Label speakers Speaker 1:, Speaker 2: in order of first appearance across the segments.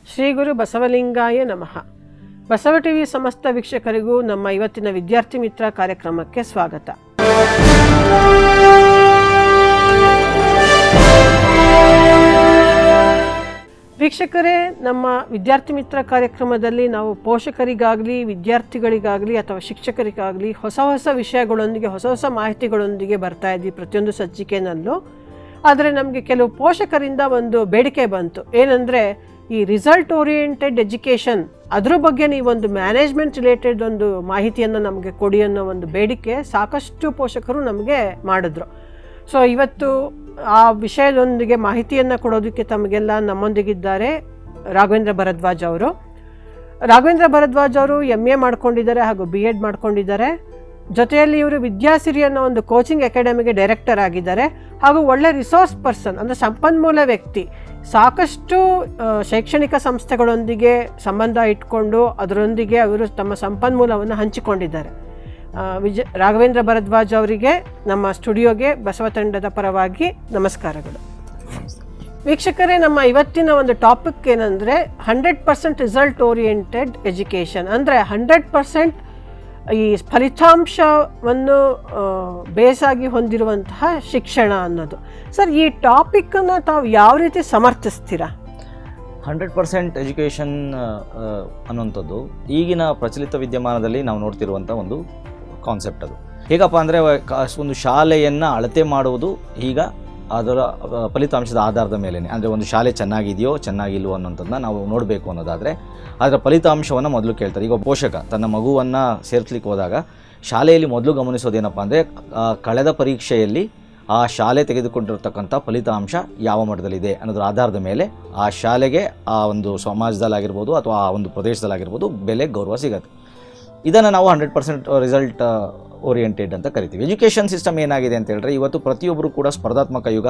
Speaker 1: ಶ್ರೀ ಗುರು ಬಸವಲಿಂಗಾಯ ನಮಃ ಬಸವ ಟಿವಿ ಸಮಸ್ತ ವೀಕ್ಷಕರಿಗೂ ನಮ್ಮ ಇವತ್ತಿನ ವಿದ್ಯಾರ್ಥಿ ಮಿತ್ರ ಕಾರ್ಯಕ್ರಮಕ್ಕೆ ಸ್ವಾಗತ ವೀಕ್ಷಕರೇ ನಮ್ಮ ವಿದ್ಯಾರ್ಥಿ ಮಿತ್ರ ಕಾರ್ಯಕ್ರಮದಲ್ಲಿ ನಾವು ಪೋಷಕರಿಗಾಗಲಿ ವಿದ್ಯಾರ್ಥಿಗಳಿಗಾಗಲಿ ಅಥವಾ ಶಿಕ್ಷಕರಿಗಾಗಲಿ ಹೊಸ ಹೊಸ ವಿಷಯಗಳೊಂದಿಗೆ ಹೊಸ ಹೊಸ ಮಾಹಿತಿಗಳೊಂದಿಗೆ ಬರ್ತಾ ಇದ್ವಿ ಪ್ರತಿಯೊಂದು ಸಂಚಿಕೆನಲ್ಲೂ ಆದರೆ ನಮಗೆ ಕೆಲವು ಪೋಷಕರಿಂದ ಒಂದು ಬೇಡಿಕೆ ಬಂತು ಏನಂದರೆ ಈ ರಿಸಲ್ಟ್ ಓರಿಯೆಂಟೆಡ್ ಎಜುಕೇಷನ್ ಅದ್ರ ಬಗ್ಗೆ ನೀವೊಂದು ಮ್ಯಾನೇಜ್ಮೆಂಟ್ ರಿಲೇಟೆಡ್ ಒಂದು ಮಾಹಿತಿಯನ್ನು ನಮಗೆ ಕೊಡಿ ಅನ್ನೋ ಒಂದು ಬೇಡಿಕೆ ಸಾಕಷ್ಟು ಪೋಷಕರು ನಮಗೆ ಮಾಡಿದ್ರು ಸೊ ಇವತ್ತು ಆ ವಿಷಯದೊಂದಿಗೆ ಮಾಹಿತಿಯನ್ನು ಕೊಡೋದಕ್ಕೆ ತಮಗೆಲ್ಲ ನಮ್ಮೊಂದಿಗಿದ್ದಾರೆ ರಾಘವೇಂದ್ರ ಭರದ್ವಾಜ್ ಅವರು ರಾಘವೇಂದ್ರ ಭರದ್ವಾಜ್ ಅವರು ಎಮ್ ಎ ಮಾಡ್ಕೊಂಡಿದ್ದಾರೆ ಹಾಗೂ ಬಿ ಎಡ್ ಮಾಡ್ಕೊಂಡಿದ್ದಾರೆ ಜೊತೆಯಲ್ಲಿ ಇವರು ವಿದ್ಯಾಸಿರಿ ಅನ್ನೋ ಒಂದು ಕೋಚಿಂಗ್ ಅಕಾಡೆಮಿಗೆ ಡೈರೆಕ್ಟರ್ ಆಗಿದ್ದಾರೆ ಹಾಗೂ ಒಳ್ಳೆ ರಿಸೋರ್ಸ್ ಪರ್ಸನ್ ಅಂದರೆ ಸಂಪನ್ಮೂಲ ವ್ಯಕ್ತಿ ಸಾಕಷ್ಟು ಆ, ಶೈಕ್ಷಣಿಕ ಸಂಸ್ಥೆಗಳೊಂದಿಗೆ ಸಂಬಂಧ ಇಟ್ಕೊಂಡು ಅದರೊಂದಿಗೆ ಅವರು ತಮ್ಮ ಸಂಪನ್ಮೂಲವನ್ನು ಹಂಚಿಕೊಂಡಿದ್ದಾರೆ ಆ, ವಿಜಯ ರಾಘವೇಂದ್ರ ಭರದ್ವಾಜ್ ಅವರಿಗೆ ನಮ್ಮ ಸ್ಟುಡಿಯೋಗೆ ಬಸವ ತಂಡದ ಪರವಾಗಿ ನಮಸ್ಕಾರಗಳು ವೀಕ್ಷಕರೇ ನಮ್ಮ ಇವತ್ತಿನ ಒಂದು ಟಾಪಿಕ್ ಏನಂದರೆ hundred percent result oriented education ಅಂದರೆ ಹಂಡ್ರೆಡ್ ಪರ್ಸೆಂಟ್ ಈ ಫಲಿತಾಂಶವನ್ನು ಆ, ಬೇಸಾಗಿ ಹೊಂದಿರುವಂತಹ ಶಿಕ್ಷಣ ಅನ್ನೋದು ಸರ್ ಈ ಟಾಪಿಕ್ಕನ್ನು ತಾವು ಯಾವ ರೀತಿ ಸಮರ್ಥಿಸ್ತೀರಾ
Speaker 2: ಹಂಡ್ರೆಡ್ ಪರ್ಸೆಂಟ್ ಎಜುಕೇಷನ್ ಅನ್ನುವಂಥದ್ದು ಈಗಿನ ಪ್ರಚಲಿತ ವಿದ್ಯಮಾನದಲ್ಲಿ ನಾವು ನೋಡ್ತಿರುವಂಥ ಒಂದು ಕಾನ್ಸೆಪ್ಟ್ ಅದು ಹೇಗಪ್ಪ ಅಂದರೆ ಒಂದು ಶಾಲೆಯನ್ನು ಅಳತೆ ಮಾಡುವುದು ಈಗ ಅದರ ಆ, ಫಲಿತಾಂಶದ ಆಧಾರದ ಮೇಲೇ ಅಂದರೆ ಒಂದು ಶಾಲೆ ಚೆನ್ನಾಗಿದೆಯೋ ಚೆನ್ನಾಗಿಲ್ವೋ ಅನ್ನೋಂಥದ್ದನ್ನ ನಾವು ನೋಡಬೇಕು ಅನ್ನೋದಾದರೆ ಅದರ ಫಲಿತಾಂಶವನ್ನು ಮೊದಲು ಕೇಳ್ತಾರೆ ಈಗ ಒಬ್ಬ ಪೋಷಕ ತನ್ನ ಮಗುವನ್ನು ಸೇರಿಸ್ಲಿಕ್ಕೆ ಹೋದಾಗ ಶಾಲೆಯಲ್ಲಿ ಮೊದಲು ಗಮನಿಸೋದೇನಪ್ಪ ಅಂದರೆ ಕಳೆದ ಪರೀಕ್ಷೆಯಲ್ಲಿ ಆ ಶಾಲೆ ತೆಗೆದುಕೊಂಡಿರ್ತಕ್ಕಂಥ ಫಲಿತಾಂಶ ಯಾವ ಮಟ್ಟದಲ್ಲಿದೆ ಅನ್ನೋದ್ರ ಆಧಾರದ ಮೇಲೆ ಆ ಶಾಲೆಗೆ ಆ ಒಂದು ಸಮಾಜದಲ್ಲಾಗಿರ್ಬೋದು ಅಥವಾ ಆ ಒಂದು ಪ್ರದೇಶದಲ್ಲಾಗಿರ್ಬೋದು ಬೆಲೆ ಗೌರವ ಸಿಗುತ್ತೆ ಇದನ್ನು ನಾವು ಹಂಡ್ರೆಡ್ ಪರ್ಸೆಂಟ್ ರಿಸಲ್ಟ್ ಓರಿಯೆಂಟೆಡ್ ಅಂತ ಕರಿತೀವಿ ಎಜುಕೇಷನ್ ಸಿಸ್ಟಮ್ ಏನಾಗಿದೆ ಅಂತ ಹೇಳಿದ್ರೆ ಇವತ್ತು ಪ್ರತಿಯೊಬ್ಬರು ಕೂಡ ಸ್ಪರ್ಧಾತ್ಮಕ ಯುಗ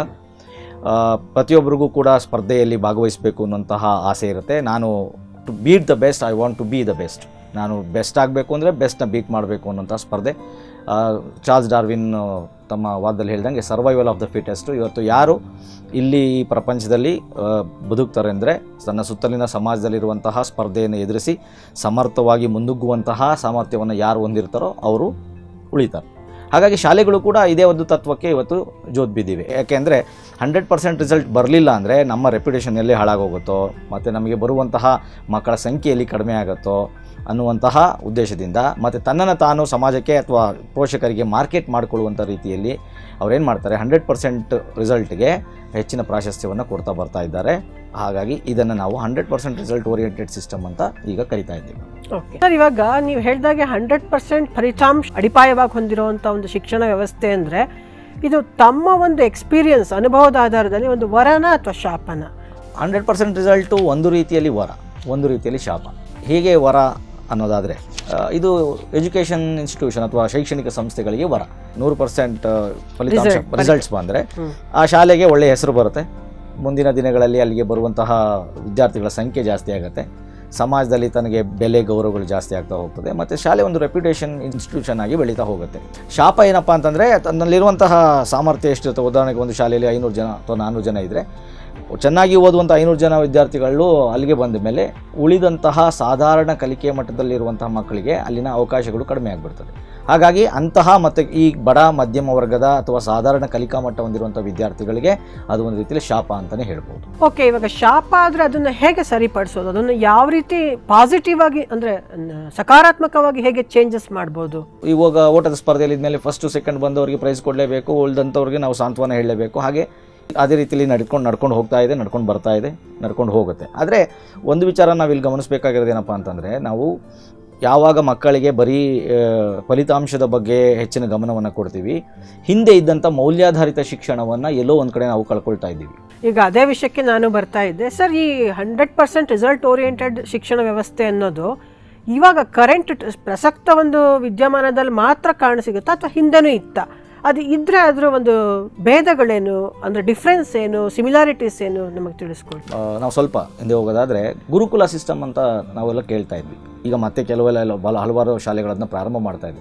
Speaker 2: ಆ, ಪ್ರತಿಯೊಬ್ಬರಿಗೂ ಕೂಡ ಸ್ಪರ್ಧೆಯಲ್ಲಿ ಭಾಗವಹಿಸಬೇಕು ಅನ್ನುವಂತಹ ಆಸೆ ಇರುತ್ತೆ ನಾನು to beat the best I want to be the best ನಾನು ಬೆಸ್ಟ್ ಆಗಬೇಕು ಅಂದರೆ ಬೆಸ್ಟ್ನ ಬೀಟ್ ಮಾಡಬೇಕು ಅನ್ನೋಂಥ ಸ್ಪರ್ಧೆ ಆ, ಚಾರ್ಲ್ಸ್ ಡಾರ್ವಿನ್ ಆ, ತಮ್ಮ ವಾದದಲ್ಲಿ ಹೇಳ್ದಂಗೆ ಸರ್ವೈವಲ್ ಆಫ್ ದ ಫಿಟೆಸ್ಟು ಇವತ್ತು ಯಾರು ಇಲ್ಲಿ ಈ ಪ್ರಪಂಚದಲ್ಲಿ ಆ, ಬದುಕ್ತಾರೆ ಅಂದರೆ ತನ್ನ ಸುತ್ತಲಿನ ಸಮಾಜದಲ್ಲಿರುವಂತಹ ಸ್ಪರ್ಧೆಯನ್ನು ಎದುರಿಸಿ ಸಮರ್ಥವಾಗಿ ಮುನ್ನುಗ್ಗುವಂತಹ ಸಾಮರ್ಥ್ಯವನ್ನು ಯಾರು ಹೊಂದಿರ್ತಾರೋ ಅವರು ಉಳಿತಾರೆ ಹಾಗಾಗಿ ಶಾಲೆಗಳು ಕೂಡ ಇದೇ ಒಂದು ತತ್ವಕ್ಕೆ ಇವತ್ತು ಜೋತ್ ಬಿದ್ದಿವೆ ಯಾಕೆಂದರೆ ಹಂಡ್ರೆಡ್ ಪರ್ಸೆಂಟ್ ರಿಸಲ್ಟ್ ಬರಲಿಲ್ಲ ಅಂದರೆ ನಮ್ಮ ರೆಪ್ಯುಟೇಷನ್ ಎಲ್ಲಿ ಹಾಳಾಗೋಗುತ್ತೋ ಮತ್ತು ನಮಗೆ ಬರುವಂತಹ ಮಕ್ಕಳ ಸಂಖ್ಯೆಯಲ್ಲಿ ಕಡಿಮೆ ಆಗುತ್ತೋ ಅನ್ನುವಂತಹ ಉದ್ದೇಶದಿಂದ ಮತ್ತು ತನ್ನನ್ನು ತಾನು ಸಮಾಜಕ್ಕೆ ಅಥವಾ ಪೋಷಕರಿಗೆ ಮಾರ್ಕೆಟ್ ಮಾಡಿಕೊಳ್ಳುವಂಥ ರೀತಿಯಲ್ಲಿ ಅವ್ರೇನು ಮಾಡ್ತಾರೆ ಹಂಡ್ರೆಡ್ ಪರ್ಸೆಂಟ್ ರಿಸಲ್ಟ್ಗೆ ಹೆಚ್ಚಿನ ಪ್ರಾಶಸ್ತ್ಯವನ್ನು ಕೊಡ್ತಾ ಬರ್ತಾ ಇದ್ದಾರೆ ಹಾಗಾಗಿ ಇದನ್ನು ನಾವು hundred percent result oriented system ಅಂತ ಈಗ ಕರಿತಾ ಇದ್ದೀವಿ
Speaker 1: ಓಕೆ ಸರ್ ಇವಾಗ ನೀವು ಹೇಳಿದಾಗೆ ಹಂಡ್ರೆಡ್ ಪರ್ಸೆಂಟ್ ಫಲಿತಾಂಶ ಅಡಿಪಾಯವಾಗಿ ಹೊಂದಿರುವಂಥ ಒಂದು ಶಿಕ್ಷಣ ವ್ಯವಸ್ಥೆ ಅಂದರೆ ಇದು ತಮ್ಮ ಒಂದು ಎಕ್ಸ್ಪೀರಿಯನ್ಸ್ ಅನುಭವದ ಆಧಾರದಲ್ಲಿ ಒಂದು ವರನ ಅಥವಾ ಶಾಪನ
Speaker 2: ಹಂಡ್ರೆಡ್ ಪರ್ಸೆಂಟ್ ರಿಸಲ್ಟು ಒಂದು ರೀತಿಯಲ್ಲಿ ವರ ಒಂದು ರೀತಿಯಲ್ಲಿ ಶಾಪ ಹೇಗೆ ವರ ಅನ್ನೋದಾದರೆ ಇದು ಎಜುಕೇಷನ್ ಇನ್ಸ್ಟಿಟ್ಯೂಷನ್ ಅಥವಾ ಶೈಕ್ಷಣಿಕ ಸಂಸ್ಥೆಗಳಿಗೆ ವರ ನೂರು ಪರ್ಸೆಂಟ್ ಫಲಿತಾಂಶ
Speaker 1: Result,
Speaker 2: ರಿಸಲ್ಟ್ಸ್ ಬಂದರೆ
Speaker 1: ಹ್ಮ್.
Speaker 2: ಆ ಶಾಲೆಗೆ ಒಳ್ಳೆಯ ಹೆಸರು ಬರುತ್ತೆ ಮುಂದಿನ ದಿನಗಳಲ್ಲಿ ಅಲ್ಲಿಗೆ ಬರುವಂತಹ ವಿದ್ಯಾರ್ಥಿಗಳ ಸಂಖ್ಯೆ ಜಾಸ್ತಿ ಆಗುತ್ತೆ ಸಮಾಜದಲ್ಲಿ ತನಗೆ ಬೆಲೆ ಗೌರವಗಳು ಜಾಸ್ತಿ ಆಗ್ತಾ ಹೋಗ್ತದೆ ಮತ್ತು ಶಾಲೆ ಒಂದು ರೆಪ್ಯುಟೇಷನ್ ಇನ್ಸ್ಟಿಟ್ಯೂಷನ್ ಆಗಿ ಬೆಳೀತಾ ಹೋಗುತ್ತೆ ಶಾಪ ಏನಪ್ಪ ಅಂತಂದರೆ ತನ್ನಲ್ಲಿರುವಂತಹ ಸಾಮರ್ಥ್ಯ ಎಷ್ಟಿರುತ್ತೆ ಉದಾಹರಣೆಗೆ ಒಂದು ಶಾಲೆಯಲ್ಲಿ ಐನೂರು ಜನ ಅಥವಾ ನಾನ್ನೂರು ಜನ ಇದ್ದರೆ ಚೆನ್ನಾಗಿ ಓದುವಂಥ ಐನೂರು ಜನ ವಿದ್ಯಾರ್ಥಿಗಳು ಅಲ್ಲಿಗೆ ಬಂದ ಮೇಲೆ ಉಳಿದಂತಹ ಸಾಧಾರಣ ಕಲಿಕೆ ಮಟ್ಟದಲ್ಲಿರುವಂತಹ ಮಕ್ಕಳಿಗೆ ಅಲ್ಲಿನ ಅವಕಾಶಗಳು ಕಡಿಮೆ ಆಗಿಬಿಡ್ತದೆ ಹಾಗಾಗಿ ಅಂತಹ ಮತ್ತು ಈ ಬಡ ಮಧ್ಯಮ ವರ್ಗದ ಅಥವಾ ಸಾಧಾರಣ ಕಲಿಕಾ ಮಟ್ಟ ಹೊಂದಿರುವಂಥ ವಿದ್ಯಾರ್ಥಿಗಳಿಗೆ ಅದು ಒಂದು ರೀತಿಯಲ್ಲಿ ಶಾಪ ಅಂತಲೇ ಹೇಳ್ಬೋದು
Speaker 1: ಓಕೆ ಇವಾಗ ಶಾಪ ಆದರೆ ಅದನ್ನು ಹೇಗೆ ಸರಿಪಡಿಸೋದು ಅದನ್ನು ಯಾವ ರೀತಿ ಪಾಸಿಟಿವ್ ಆಗಿ ಅಂದರೆ ಸಕಾರಾತ್ಮಕವಾಗಿ ಹೇಗೆ ಚೇಂಜಸ್ ಮಾಡ್ಬೋದು
Speaker 2: ಇವಾಗ ಓಟದ ಸ್ಪರ್ಧೆಯಲ್ಲಿ ಇದ್ಮೇಲೆ ಫಸ್ಟು ಸೆಕೆಂಡ್ ಬಂದವರಿಗೆ ಪ್ರೈಸ್ ಕೊಡಲೇಬೇಕು ಉಳಿದಂಥವ್ರಿಗೆ ನಾವು ಸಾಂತ್ವನ ಹೇಳಲೇಬೇಕು ಹಾಗೆ ಅದೇ ರೀತಿಯಲ್ಲಿ ನಡ್ಕೊಂಡು ನಡ್ಕೊಂಡು ಹೋಗ್ತಾ ಇದೆ ನಡ್ಕೊಂಡು ಬರ್ತಾ ಇದೆ ನಡ್ಕೊಂಡು ಹೋಗುತ್ತೆ ಆದರೆ ಒಂದು ವಿಚಾರ ನಾವು ಇಲ್ಲಿ ಗಮನಿಸಬೇಕಾಗಿರೋದು ಏನಪ್ಪ ಅಂತಂದರೆ ನಾವು ಯಾವಾಗ ಮಕ್ಕಳಿಗೆ ಬರೀ ಆ, ಫಲಿತಾಂಶದ ಬಗ್ಗೆ ಹೆಚ್ಚಿನ ಗಮನವನ್ನು ಕೊಡ್ತೀವಿ ಹಿಂದೆ ಇದ್ದಂಥ ಮೌಲ್ಯಾಧಾರಿತ ಶಿಕ್ಷಣವನ್ನು ಎಲ್ಲೋ ಒಂದು ಕಡೆ ನಾವು ಕಳ್ಕೊಳ್ತಾ ಇದ್ದೀವಿ
Speaker 1: ಈಗ ಅದೇ ವಿಷಯಕ್ಕೆ ನಾನು ಬರ್ತಾ ಇದ್ದೆ ಸರ್ ಈ ಹಂಡ್ರೆಡ್ ಪರ್ಸೆಂಟ್ ರಿಸಲ್ಟ್ ಓರಿಯೆಂಟೆಡ್ ಶಿಕ್ಷಣ ವ್ಯವಸ್ಥೆ ಅನ್ನೋದು ಇವಾಗ ಕರೆಂಟ್ ಪ್ರಸಕ್ತ ಒಂದು ವಿದ್ಯಮಾನದಲ್ಲಿ ಮಾತ್ರ ಕಾಣಸಿಗುತ್ತಾ ಅಥವಾ ಹಿಂದೆನೂ ಇತ್ತ ಅದು ಇದ್ರೆ ಅದರ ಒಂದು ಭೇದಗಳೇನು ಅಂದರೆ ಡಿಫ್ರೆನ್ಸ್ ಏನು ಸಿಮಿಲಾರಿಟೀಸ್ ಏನು ನಮಗೆ ತಿಳಿಸ್ಕೊಡಿ
Speaker 2: ಆ, ನಾವು ಸ್ವಲ್ಪ ಹಿಂದೆ ಹೋಗೋದಾದರೆ ಗುರುಕುಲ ಸಿಸ್ಟಮ್ ಅಂತ ನಾವೆಲ್ಲ ಕೇಳ್ತಾ ಇದ್ವಿ ಈಗ ಮತ್ತೆ ಕೆಲವೆಲ್ಲ ಎಲ್ಲ ಬಲ ಹಲವಾರು ಶಾಲೆಗಳನ್ನು ಪ್ರಾರಂಭ ಮಾಡ್ತಾ ಇದ್ವಿ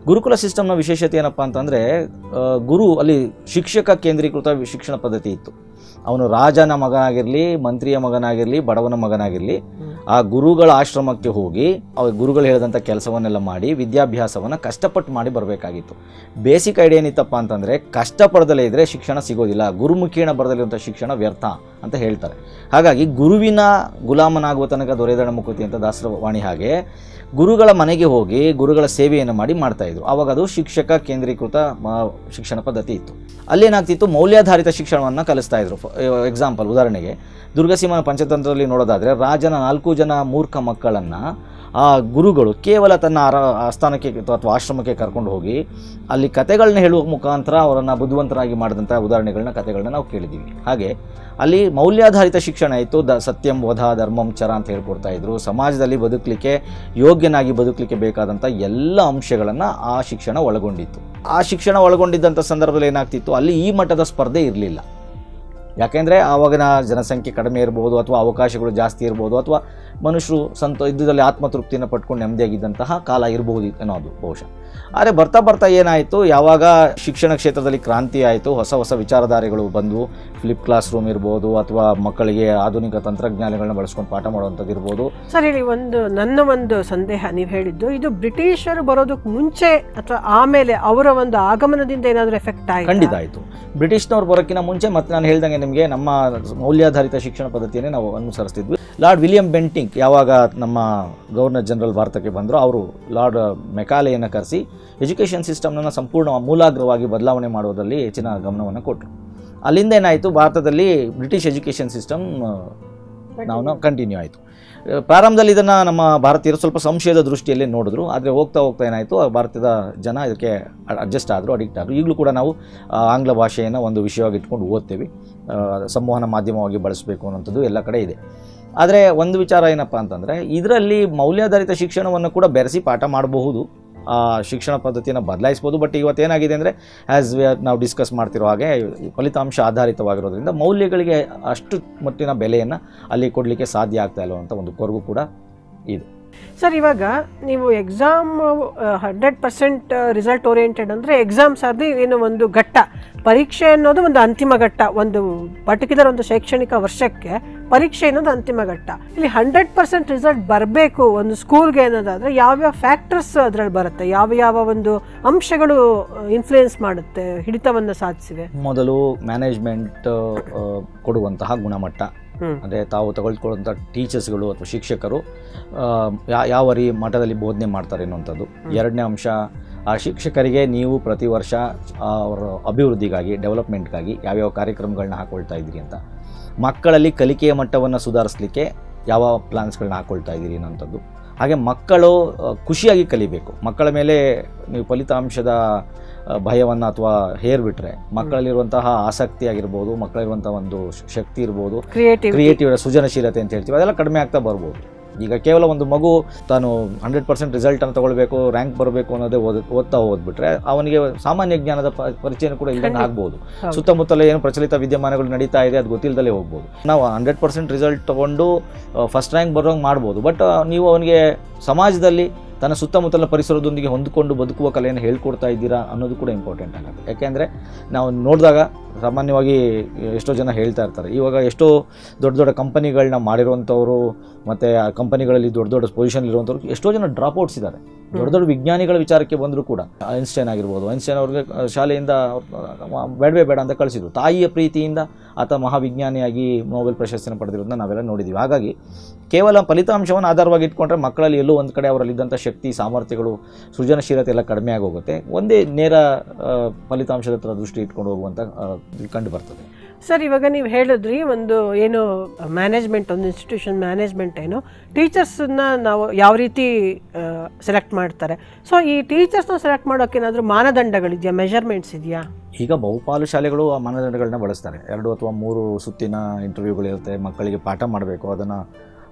Speaker 2: ಗುರುಕುಲ ಸಿಸ್ಟಮ್ನ ವಿಶೇಷತೆ ಏನಪ್ಪ ಅಂತಂದರೆ ಗುರು ಅಲ್ಲಿ ಶಿಕ್ಷಕ ಕೇಂದ್ರೀಕೃತ ವಿ- ಶಿಕ್ಷಣ ಪದ್ಧತಿ ಇತ್ತು ಅವನು ರಾಜನ ಮಗನಾಗಿರಲಿ ಮಂತ್ರಿಯ ಮಗನಾಗಿರಲಿ ಬಡವನ ಮಗನಾಗಿರಲಿ ಆ ಗುರುಗಳ ಆಶ್ರಮಕ್ಕೆ ಹೋಗಿ ಆ ಗುರುಗಳು ಹೇಳಿದಂಥ ಕೆಲಸವನ್ನೆಲ್ಲ ಮಾಡಿ ವಿದ್ಯಾಭ್ಯಾಸವನ್ನು ಕಷ್ಟಪಟ್ಟು ಮಾಡಿ ಬರಬೇಕಾಗಿತ್ತು ಬೇಸಿಕ್ ಐಡಿಯಾ ಏನಿತ್ತಪ್ಪ ಅಂತಂದರೆ ಕಷ್ಟಪಡದಲ್ಲೇ ಇದ್ದರೆ ಶಿಕ್ಷಣ ಸಿಗೋದಿಲ್ಲ ಗುರುಮುಖೇಣ ಬರದಲ್ಲಿರುವಂಥ ಶಿಕ್ಷಣ ವ್ಯರ್ಥ ಅಂತ ಹೇಳ್ತಾರೆ ಹಾಗಾಗಿ ಗುರುವಿನ ಗುಲಾಮನಾಗುವ ತನಕ ದೊರೆದಣ ಮುಕುತಿ ಅಂತ ದಾಸರವಾಣಿ ಹಾಗೆ ಗುರುಗಳ ಮನೆಗೆ ಹೋಗಿ ಗುರುಗಳ ಸೇವೆಯನ್ನು ಮಾಡಿ ಮಾಡ್ತಾ ಇದ್ರು ಆವಾಗ ಅದು ಶಿಕ್ಷಕ ಕೇಂದ್ರೀಕೃತ ಮ- ಶಿಕ್ಷಣ ಪದ್ಧತಿ ಇತ್ತು ಅಲ್ಲೇನಾಗ್ತಿತ್ತು ಮೌಲ್ಯಾಧಾರಿತ ಶಿಕ್ಷಣವನ್ನು ಕಲಿಸ್ತಾ ಇದ್ರು ಎಕ್ಸಾಂಪಲ್ ಉದಾಹರಣೆಗೆ ದುರ್ಗಸೀಮನ ಪಂಚತಂತ್ರದಲ್ಲಿ ನೋಡೋದಾದರೆ ರಾಜನ ನಾಲ್ಕು ಜನ ಮೂರ್ಖ ಮಕ್ಕಳನ್ನು ಆ ಗುರುಗಳು ಕೇವಲ ತನ್ನ ಅರ ಆಸ್ಥಾನಕ್ಕೆ ಅಥವಾ ಆಶ್ರಮಕ್ಕೆ ಕರ್ಕೊಂಡು ಹೋಗಿ ಅಲ್ಲಿ ಕತೆಗಳನ್ನ ಹೇಳುವ ಮುಖಾಂತರ ಅವರನ್ನು ಬುದ್ಧಿವಂತರಾಗಿ ಮಾಡಿದಂಥ ಉದಾಹರಣೆಗಳನ್ನ ಕತೆಗಳನ್ನ ನಾವು ಕೇಳಿದ್ದೀವಿ ಹಾಗೆ ಅಲ್ಲಿ ಮೌಲ್ಯಾಧಾರಿತ ಶಿಕ್ಷಣ ಇತ್ತು ದ ಸತ್ಯಂ ವಧ ಧರ್ಮಂ ಚರ ಅಂತ ಹೇಳ್ಕೊಡ್ತಾ ಇದ್ರು ಸಮಾಜದಲ್ಲಿ ಬದುಕಲಿಕ್ಕೆ ಯೋಗ್ಯನಾಗಿ ಬದುಕಲಿಕ್ಕೆ ಬೇಕಾದಂಥ ಎಲ್ಲ ಅಂಶಗಳನ್ನು ಆ ಶಿಕ್ಷಣ ಒಳಗೊಂಡಿತ್ತು ಆ ಶಿಕ್ಷಣ ಒಳಗೊಂಡಿದ್ದಂಥ ಸಂದರ್ಭದಲ್ಲಿ ಏನಾಗ್ತಿತ್ತು ಅಲ್ಲಿ ಈ ಮಟ್ಟದ ಸ್ಪರ್ಧೆ ಇರಲಿಲ್ಲ ಯಾಕೆಂದರೆ ಆವಾಗಿನ ಜನಸಂಖ್ಯೆ ಕಡಿಮೆ ಇರ್ಬೋದು ಅಥವಾ ಅವಕಾಶಗಳು ಜಾಸ್ತಿ ಇರ್ಬೋದು ಅಥವಾ ಮನುಷ್ಯರು ಸಂತ ಇದ್ದುದಲ್ಲಿ ಆತ್ಮತೃಪ್ತಿಯನ್ನು ಪಟ್ಕೊಂಡು ನೆಮ್ಮದಿಯಾಗಿದ್ದಂತಹ ಕಾಲ ಇರಬಹುದು ಅನ್ನೋದು ಬಹುಶಃ ಆದರೆ ಬರ್ತಾ ಬರ್ತಾ ಏನಾಯಿತು ಯಾವಾಗ ಶಿಕ್ಷಣ ಕ್ಷೇತ್ರದಲ್ಲಿ ಕ್ರಾಂತಿ ಆಯಿತು ಹೊಸ ಹೊಸ ವಿಚಾರಧಾರೆಗಳು ಬಂದು ಫ್ಲಿಪ್ ಕ್ಲಾಸ್ ರೂಮ್ ಇರ್ಬೋದು ಅಥವಾ ಮಕ್ಕಳಿಗೆ ಆಧುನಿಕ ತಂತ್ರಜ್ಞಾನಗಳನ್ನ ಬಳಸ್ಕೊಂಡು ಪಾಠ ಮಾಡುವಂಥದ್ದು ಇರ್ಬೋದು
Speaker 1: ಸರ್ ಇಲ್ಲಿ ಒಂದು ನನ್ನ ಒಂದು ಸಂದೇಹ ನೀವು ಹೇಳಿದ್ದು ಇದು ಬ್ರಿಟಿಷರು ಬರೋದಕ್ಕೆ ಮುಂಚೆ ಅಥವಾ ಆಮೇಲೆ ಅವರ ಒಂದು ಆಗಮನದಿಂದ ಏನಾದರೂ ಎಫೆಕ್ಟ್ ಆಯ್ತು
Speaker 2: ಖಂಡಿತ ಆಯಿತು ಬ್ರಿಟಿಷ್ನವ್ರು ಬರೋಕ್ಕಿಂತ ಮುಂಚೆ ಮತ್ತೆ ನಾನು ಹೇಳ್ದಂಗೆ ನಿಮಗೆ ನಮ್ಮ ಮೌಲ್ಯಾಧಾರಿತ ಶಿಕ್ಷಣ ಪದ್ಧತಿಯನ್ನೇ ನಾವು ಅನುಸರಿಸ್ತಿದ್ವಿ ಲಾರ್ಡ್ ವಿಲಿಯಂ ಬೆಂಟಿಂಗ್ ಯಾವಾಗ ನಮ್ಮ ಗವರ್ನರ್ ಜನರಲ್ ಭಾರತಕ್ಕೆ ಬಂದರು ಅವರು ಲಾರ್ಡ್ ಮೆಕಾಲೆಯನ್ನು ಕರೆಸಿ ಎಜುಕೇಷನ್ ಸಿಸ್ಟಮ್ನ ಸಂಪೂರ್ಣ ಮೂಲಾಗ್ರವಾಗಿ ಬದಲಾವಣೆ ಮಾಡುವುದರಲ್ಲಿ ಹೆಚ್ಚಿನ ಗಮನವನ್ನು ಕೊಟ್ಟರು ಅಲ್ಲಿಂದ ಏನಾಯಿತು ಭಾರತದಲ್ಲಿ ಬ್ರಿಟಿಷ್ ಎಜುಕೇಷನ್ ಸಿಸ್ಟಮ್ ನಾವು ಕಂಟಿನ್ಯೂ ಆಯಿತು ಪ್ರಾರಂಭದಲ್ಲಿ ಇದನ್ನು ನಮ್ಮ ಭಾರತೀಯರು ಸ್ವಲ್ಪ ಸಂಶಯದ ದೃಷ್ಟಿಯಲ್ಲಿ ನೋಡಿದ್ರು ಆದರೆ ಹೋಗ್ತಾ ಹೋಗ್ತಾ ಏನಾಯಿತು ಭಾರತದ ಜನ ಇದಕ್ಕೆ ಅಡ್ಜಸ್ಟ್ ಆದರು ಅಡಿಕ್ಟ್ ಆದರು ಈಗಲೂ ಕೂಡ ನಾವು ಆ, ಆಂಗ್ಲ ಭಾಷೆಯನ್ನು ಒಂದು ವಿಷಯವಾಗಿ ಇಟ್ಕೊಂಡು ಓದ್ತೇವೆ ಆ, ಸಂವಹನ ಮಾಧ್ಯಮವಾಗಿ ಬಳಸಬೇಕು ಅನ್ನೋಂಥದ್ದು ಎಲ್ಲ ಕಡೆ ಇದೆ ಆದರೆ ಒಂದು ವಿಚಾರ ಏನಪ್ಪ ಅಂತಂದರೆ ಇದರಲ್ಲಿ ಮೌಲ್ಯಾಧಾರಿತ ಶಿಕ್ಷಣವನ್ನು ಕೂಡ ಬೆರೆಸಿ ಪಾಠ ಮಾಡಬಹುದು ಆ ಶಿಕ್ಷಣ ಪದ್ಧತಿಯನ್ನು ಬದಲಾಯಿಸ್ಬೋದು ಬಟ್ ಇವತ್ತೇನಾಗಿದೆ ಅಂದರೆ ಆ್ಯಸ್ ವಿ ಆರ್ ನಾವು ಡಿಸ್ಕಸ್ ಮಾಡ್ತಿರೋ ಹಾಗೆ ಫಲಿತಾಂಶ ಆಧಾರಿತವಾಗಿರೋದ್ರಿಂದ ಮೌಲ್ಯಗಳಿಗೆ ಅಷ್ಟು ಮಟ್ಟಿನ ಬೆಲೆಯನ್ನು ಅಲ್ಲಿ ಕೊಡಲಿಕ್ಕೆ ಸಾಧ್ಯ ಆಗ್ತಾ ಇಲ್ಲ ಅಂತ ಒಂದು ಕೊರಗು ಕೂಡ ಇದೆ
Speaker 1: ಸರ್ ಇವಾಗ ನೀವು exam hundred percent result oriented ಅಂದರೆ ಎಕ್ಸಾಮ್ಸ್ ಅದು ಏನು ಒಂದು ಘಟ್ಟ ಪರೀಕ್ಷೆ ಅನ್ನೋದು ಒಂದು ಅಂತಿಮ ಘಟ್ಟ ಒಂದು ಪರ್ಟಿಕ್ಯುಲರ್ ಒಂದು ಶೈಕ್ಷಣಿಕ ವರ್ಷಕ್ಕೆ ಪರೀಕ್ಷೆ ಅನ್ನೋದು ಅಂತಿಮ ಘಟ್ಟ ಇಲ್ಲಿ ಹಂಡ್ರೆಡ್ ಪರ್ಸೆಂಟ್ ರಿಸಲ್ಟ್ ಬರಬೇಕು ಒಂದು ಸ್ಕೂಲ್ಗೆ ಅನ್ನೋದಾದರೆ ಯಾವ್ಯಾವ ಫ್ಯಾಕ್ಟರ್ಸ್ ಅದರಲ್ಲಿ ಬರುತ್ತೆ ಯಾವ ಯಾವ ಒಂದು ಅಂಶಗಳು ಇನ್ಫ್ಲೂಯೆನ್ಸ್ ಮಾಡುತ್ತೆ ಹಿಡಿತವನ್ನು ಸಾಧಿಸಿವೆ
Speaker 2: ಮೊದಲು ಮ್ಯಾನೇಜ್ಮೆಂಟ್ ಕೊಡುವಂತಹ ಗುಣಮಟ್ಟ
Speaker 1: ಹ್ಮ್.
Speaker 2: ಅಂದರೆ ತಾವು ತಗೊಳ್ಕೊಳ್ಳುವಂಥ ಟೀಚರ್ಸ್ಗಳು ಅಥವಾ ಶಿಕ್ಷಕರು ಆ, ಯಾ- ಯಾವ ರೀ ಮಟ್ಟದಲ್ಲಿ ಬೋಧನೆ ಮಾಡ್ತಾರೆ ಅನ್ನುವಂಥದ್ದು ಎರಡನೇ ಅಂಶ ಆ ಶಿಕ್ಷಕರಿಗೆ ನೀವು ಪ್ರತಿ ವರ್ಷ ಆ, ಅವರ ಅಭಿವೃದ್ಧಿಗಾಗಿ ಡೆವಲಪ್ಮೆಂಟ್ಗಾಗಿ ಯಾವ್ಯಾವ ಕಾರ್ಯಕ್ರಮಗಳನ್ನ ಹಾಕೊಳ್ತಾ ಇದ್ದೀರಿ ಅಂತ ಮಕ್ಕಳಲ್ಲಿ ಕಲಿಕೆಯ ಮಟ್ಟವನ್ನು ಸುಧಾರಿಸಲಿಕ್ಕೆ ಯಾವ ಪ್ಲಾನ್ಸ್ಗಳನ್ನ ಹಾಕೊಳ್ತಾ ಇದ್ದೀರಿ ಅನ್ನೋಂಥದ್ದು ಹಾಗೆ ಮಕ್ಕಳು ಆ, ಖುಷಿಯಾಗಿ ಕಲಿಬೇಕು ಮಕ್ಕಳ ಮೇಲೆ ನೀವು ಫಲಿತಾಂಶದ ಭಯವನ್ನು ಅಥವಾ ಹೇರ್ಬಿಟ್ರೆ ಮಕ್ಕಳಲ್ಲಿರುವಂತಹ ಆಸಕ್ತಿ ಆಗಿರ್ಬೋದು ಮಕ್ಕಳಲ್ಲಿರುವಂತಹ ಒಂದು ಶ- ಶಕ್ತಿ ಇರ್ಬೋದು
Speaker 1: ಕ್ರಿಯೇಟಿವ್
Speaker 2: ಕ್ರಿಯೇಟಿವ್ ಸೃಜನಶೀಲತೆ ಅಂತ ಹೇಳ್ತೀವಿ ಅದೆಲ್ಲ ಕಡಿಮೆ ಆಗ್ತಾ ಬರ್ಬೋದು ಈಗ ಕೇವಲ ಒಂದು ಮಗು ತಾನು ಹಂಡ್ರೆಡ್ ಪರ್ಸೆಂಟ್ ರಿಸಲ್ಟನ್ನು ತಗೊಳ್ಬೇಕು ರ್ಯಾಂಕ್ ಬರಬೇಕು ಅನ್ನೋದೇ ಓದ್ ಓದ್ತಾ ಹೋದ್ಬಿಟ್ರೆ ಅವನಿಗೆ ಸಾಮಾನ್ಯ ಜ್ಞಾನದ ಪ- ಪರಿಚಯನೂ ಕೂಡ ಇಲ್ಲದಂಗೆ ಆಗ್ಬೋದು
Speaker 1: ಹೌದು.
Speaker 2: ಸುತ್ತಮುತ್ತಲ ಏನು ಪ್ರಚಲಿತ ವಿದ್ಯಮಾನಗಳು ನಡೀತಾ ಇದೆ ಅದು ಗೊತ್ತಿಲ್ಲದಲೇ ಹೋಗ್ಬೋದು ನಾವು ಹಂಡ್ರೆಡ್ ಪರ್ಸೆಂಟ್ ರಿಸಲ್ಟ್ ತೊಗೊಂಡು ಫಸ್ಟ್ ರ್ಯಾಂಕ್ ಬರೋಂಗೆ ಮಾಡ್ಬೋದು ಬಟ್ ನೀವು ಅವನಿಗೆ ಸಮಾಜದಲ್ಲಿ ತನ್ನ ಸುತ್ತಮುತ್ತಲ ಪರಿಸರದೊಂದಿಗೆ ಹೊಂದಿಕೊಂಡು ಬದುಕುವ ಕಲೆಯನ್ನು ಹೇಳ್ಕೊಡ್ತಾ ಇದ್ದೀರಾ ಅನ್ನೋದು ಕೂಡ ಇಂಪಾರ್ಟೆಂಟ್ ಆಗುತ್ತೆ ಯಾಕೆಂದರೆ ನಾವು ನೋಡಿದಾಗ ಸಾಮಾನ್ಯವಾಗಿ ಎಷ್ಟೋ ಜನ ಹೇಳ್ತಾ ಇರ್ತಾರೆ ಇವಾಗ ಎಷ್ಟೋ ದೊಡ್ಡ ದೊಡ್ಡ ಕಂಪನಿಗಳನ್ನ ಮಾಡಿರುವಂಥವ್ರು ಮತ್ತು ಆ ಕಂಪನಿಗಳಲ್ಲಿ ದೊಡ್ಡ ದೊಡ್ಡ ಪೊಸಿಷನ್ ಇರುವಂಥವ್ರು ಎಷ್ಟೋ ಜನ ಡ್ರಾಪ್ಔಟ್ಸ್ ಇದ್ದಾರೆ ದೊಡ್ಡ ದೊಡ್ಡ ವಿಜ್ಞಾನಿಗಳ ವಿಚಾರಕ್ಕೆ ಬಂದರೂ ಕೂಡ ಐನ್ಸ್ಟೈನ್ ಆಗಿರ್ಬೋದು ಐನ್ಸ್ಟೈನ್ ಅವ್ರಿಗೆ ಆ, ಶಾಲೆಯಿಂದ ಅವ್ರು ಬೇಡವೇ ಬೇಡ ಅಂತ ಕಳಿಸಿದ್ರು ತಾಯಿಯ ಪ್ರೀತಿಯಿಂದ ಆತ ಮಹಾವಿಜ್ಞಾನಿಯಾಗಿ ನೊಬೆಲ್ ಪ್ರಶಸ್ತಿನ ಪಡೆದಿರೋದನ್ನ ನಾವೆಲ್ಲ ನೋಡಿದ್ದೀವಿ ಹಾಗಾಗಿ ಕೇವಲ ಫಲಿತಾಂಶವನ್ನು ಆಧಾರವಾಗಿ ಇಟ್ಕೊಂಡ್ರೆ ಮಕ್ಕಳಲ್ಲಿ ಎಲ್ಲೋ ಒಂದು ಕಡೆ ಅವರಲ್ಲಿದ್ದಂಥ ಶಕ್ತಿ ಸಾಮರ್ಥ್ಯಗಳು ಸೃಜನಶೀಲತೆ ಎಲ್ಲ ಕಡಿಮೆ ಆಗೋಗುತ್ತೆ ಒಂದೇ ನೇರ ಆ, ಫಲಿತಾಂಶದ ಹತ್ರ ದೃಷ್ಟಿ ಇಟ್ಕೊಂಡು ಹೋಗುವಂಥ ಆ, ಇದು ಕಂಡು ಬರ್ತದೆ
Speaker 1: ಸರ್ ಇವಾಗ ನೀವು ಹೇಳಿದ್ರಿ ಒಂದು ಏನು ಮ್ಯಾನೇಜ್ಮೆಂಟ್ ಒಂದು ಇನ್ಸ್ಟಿಟ್ಯೂಷನ್ ಮ್ಯಾನೇಜ್ಮೆಂಟ್ ಏನು ಟೀಚರ್ಸನ್ನ ನಾವು ಯಾವ ರೀತಿ ಸೆಲೆಕ್ಟ್ ಮಾಡ್ತಾರೆ ಸೊ ಈ ಟೀಚರ್ಸ್ನ ಸೆಲೆಕ್ಟ್ ಮಾಡೋಕೆ ಏನಾದರೂ ಮಾನದಂಡಗಳಿದೆಯಾ ಮೆಷರ್ಮೆಂಟ್ಸ್ ಇದೆಯಾ
Speaker 2: ಈಗ ಬಹುಪಾಲು ಶಾಲೆಗಳು ಆ ಮಾನದಂಡಗಳನ್ನ ಬಳಸ್ತಾರೆ ಎರಡು ಅಥವಾ ಮೂರು ಸುತ್ತಿನ ಇಂಟರ್ವ್ಯೂಗಳಿರುತ್ತೆ ಮಕ್ಕಳಿಗೆ ಪಾಠ ಮಾಡಬೇಕು ಅದನ್ನು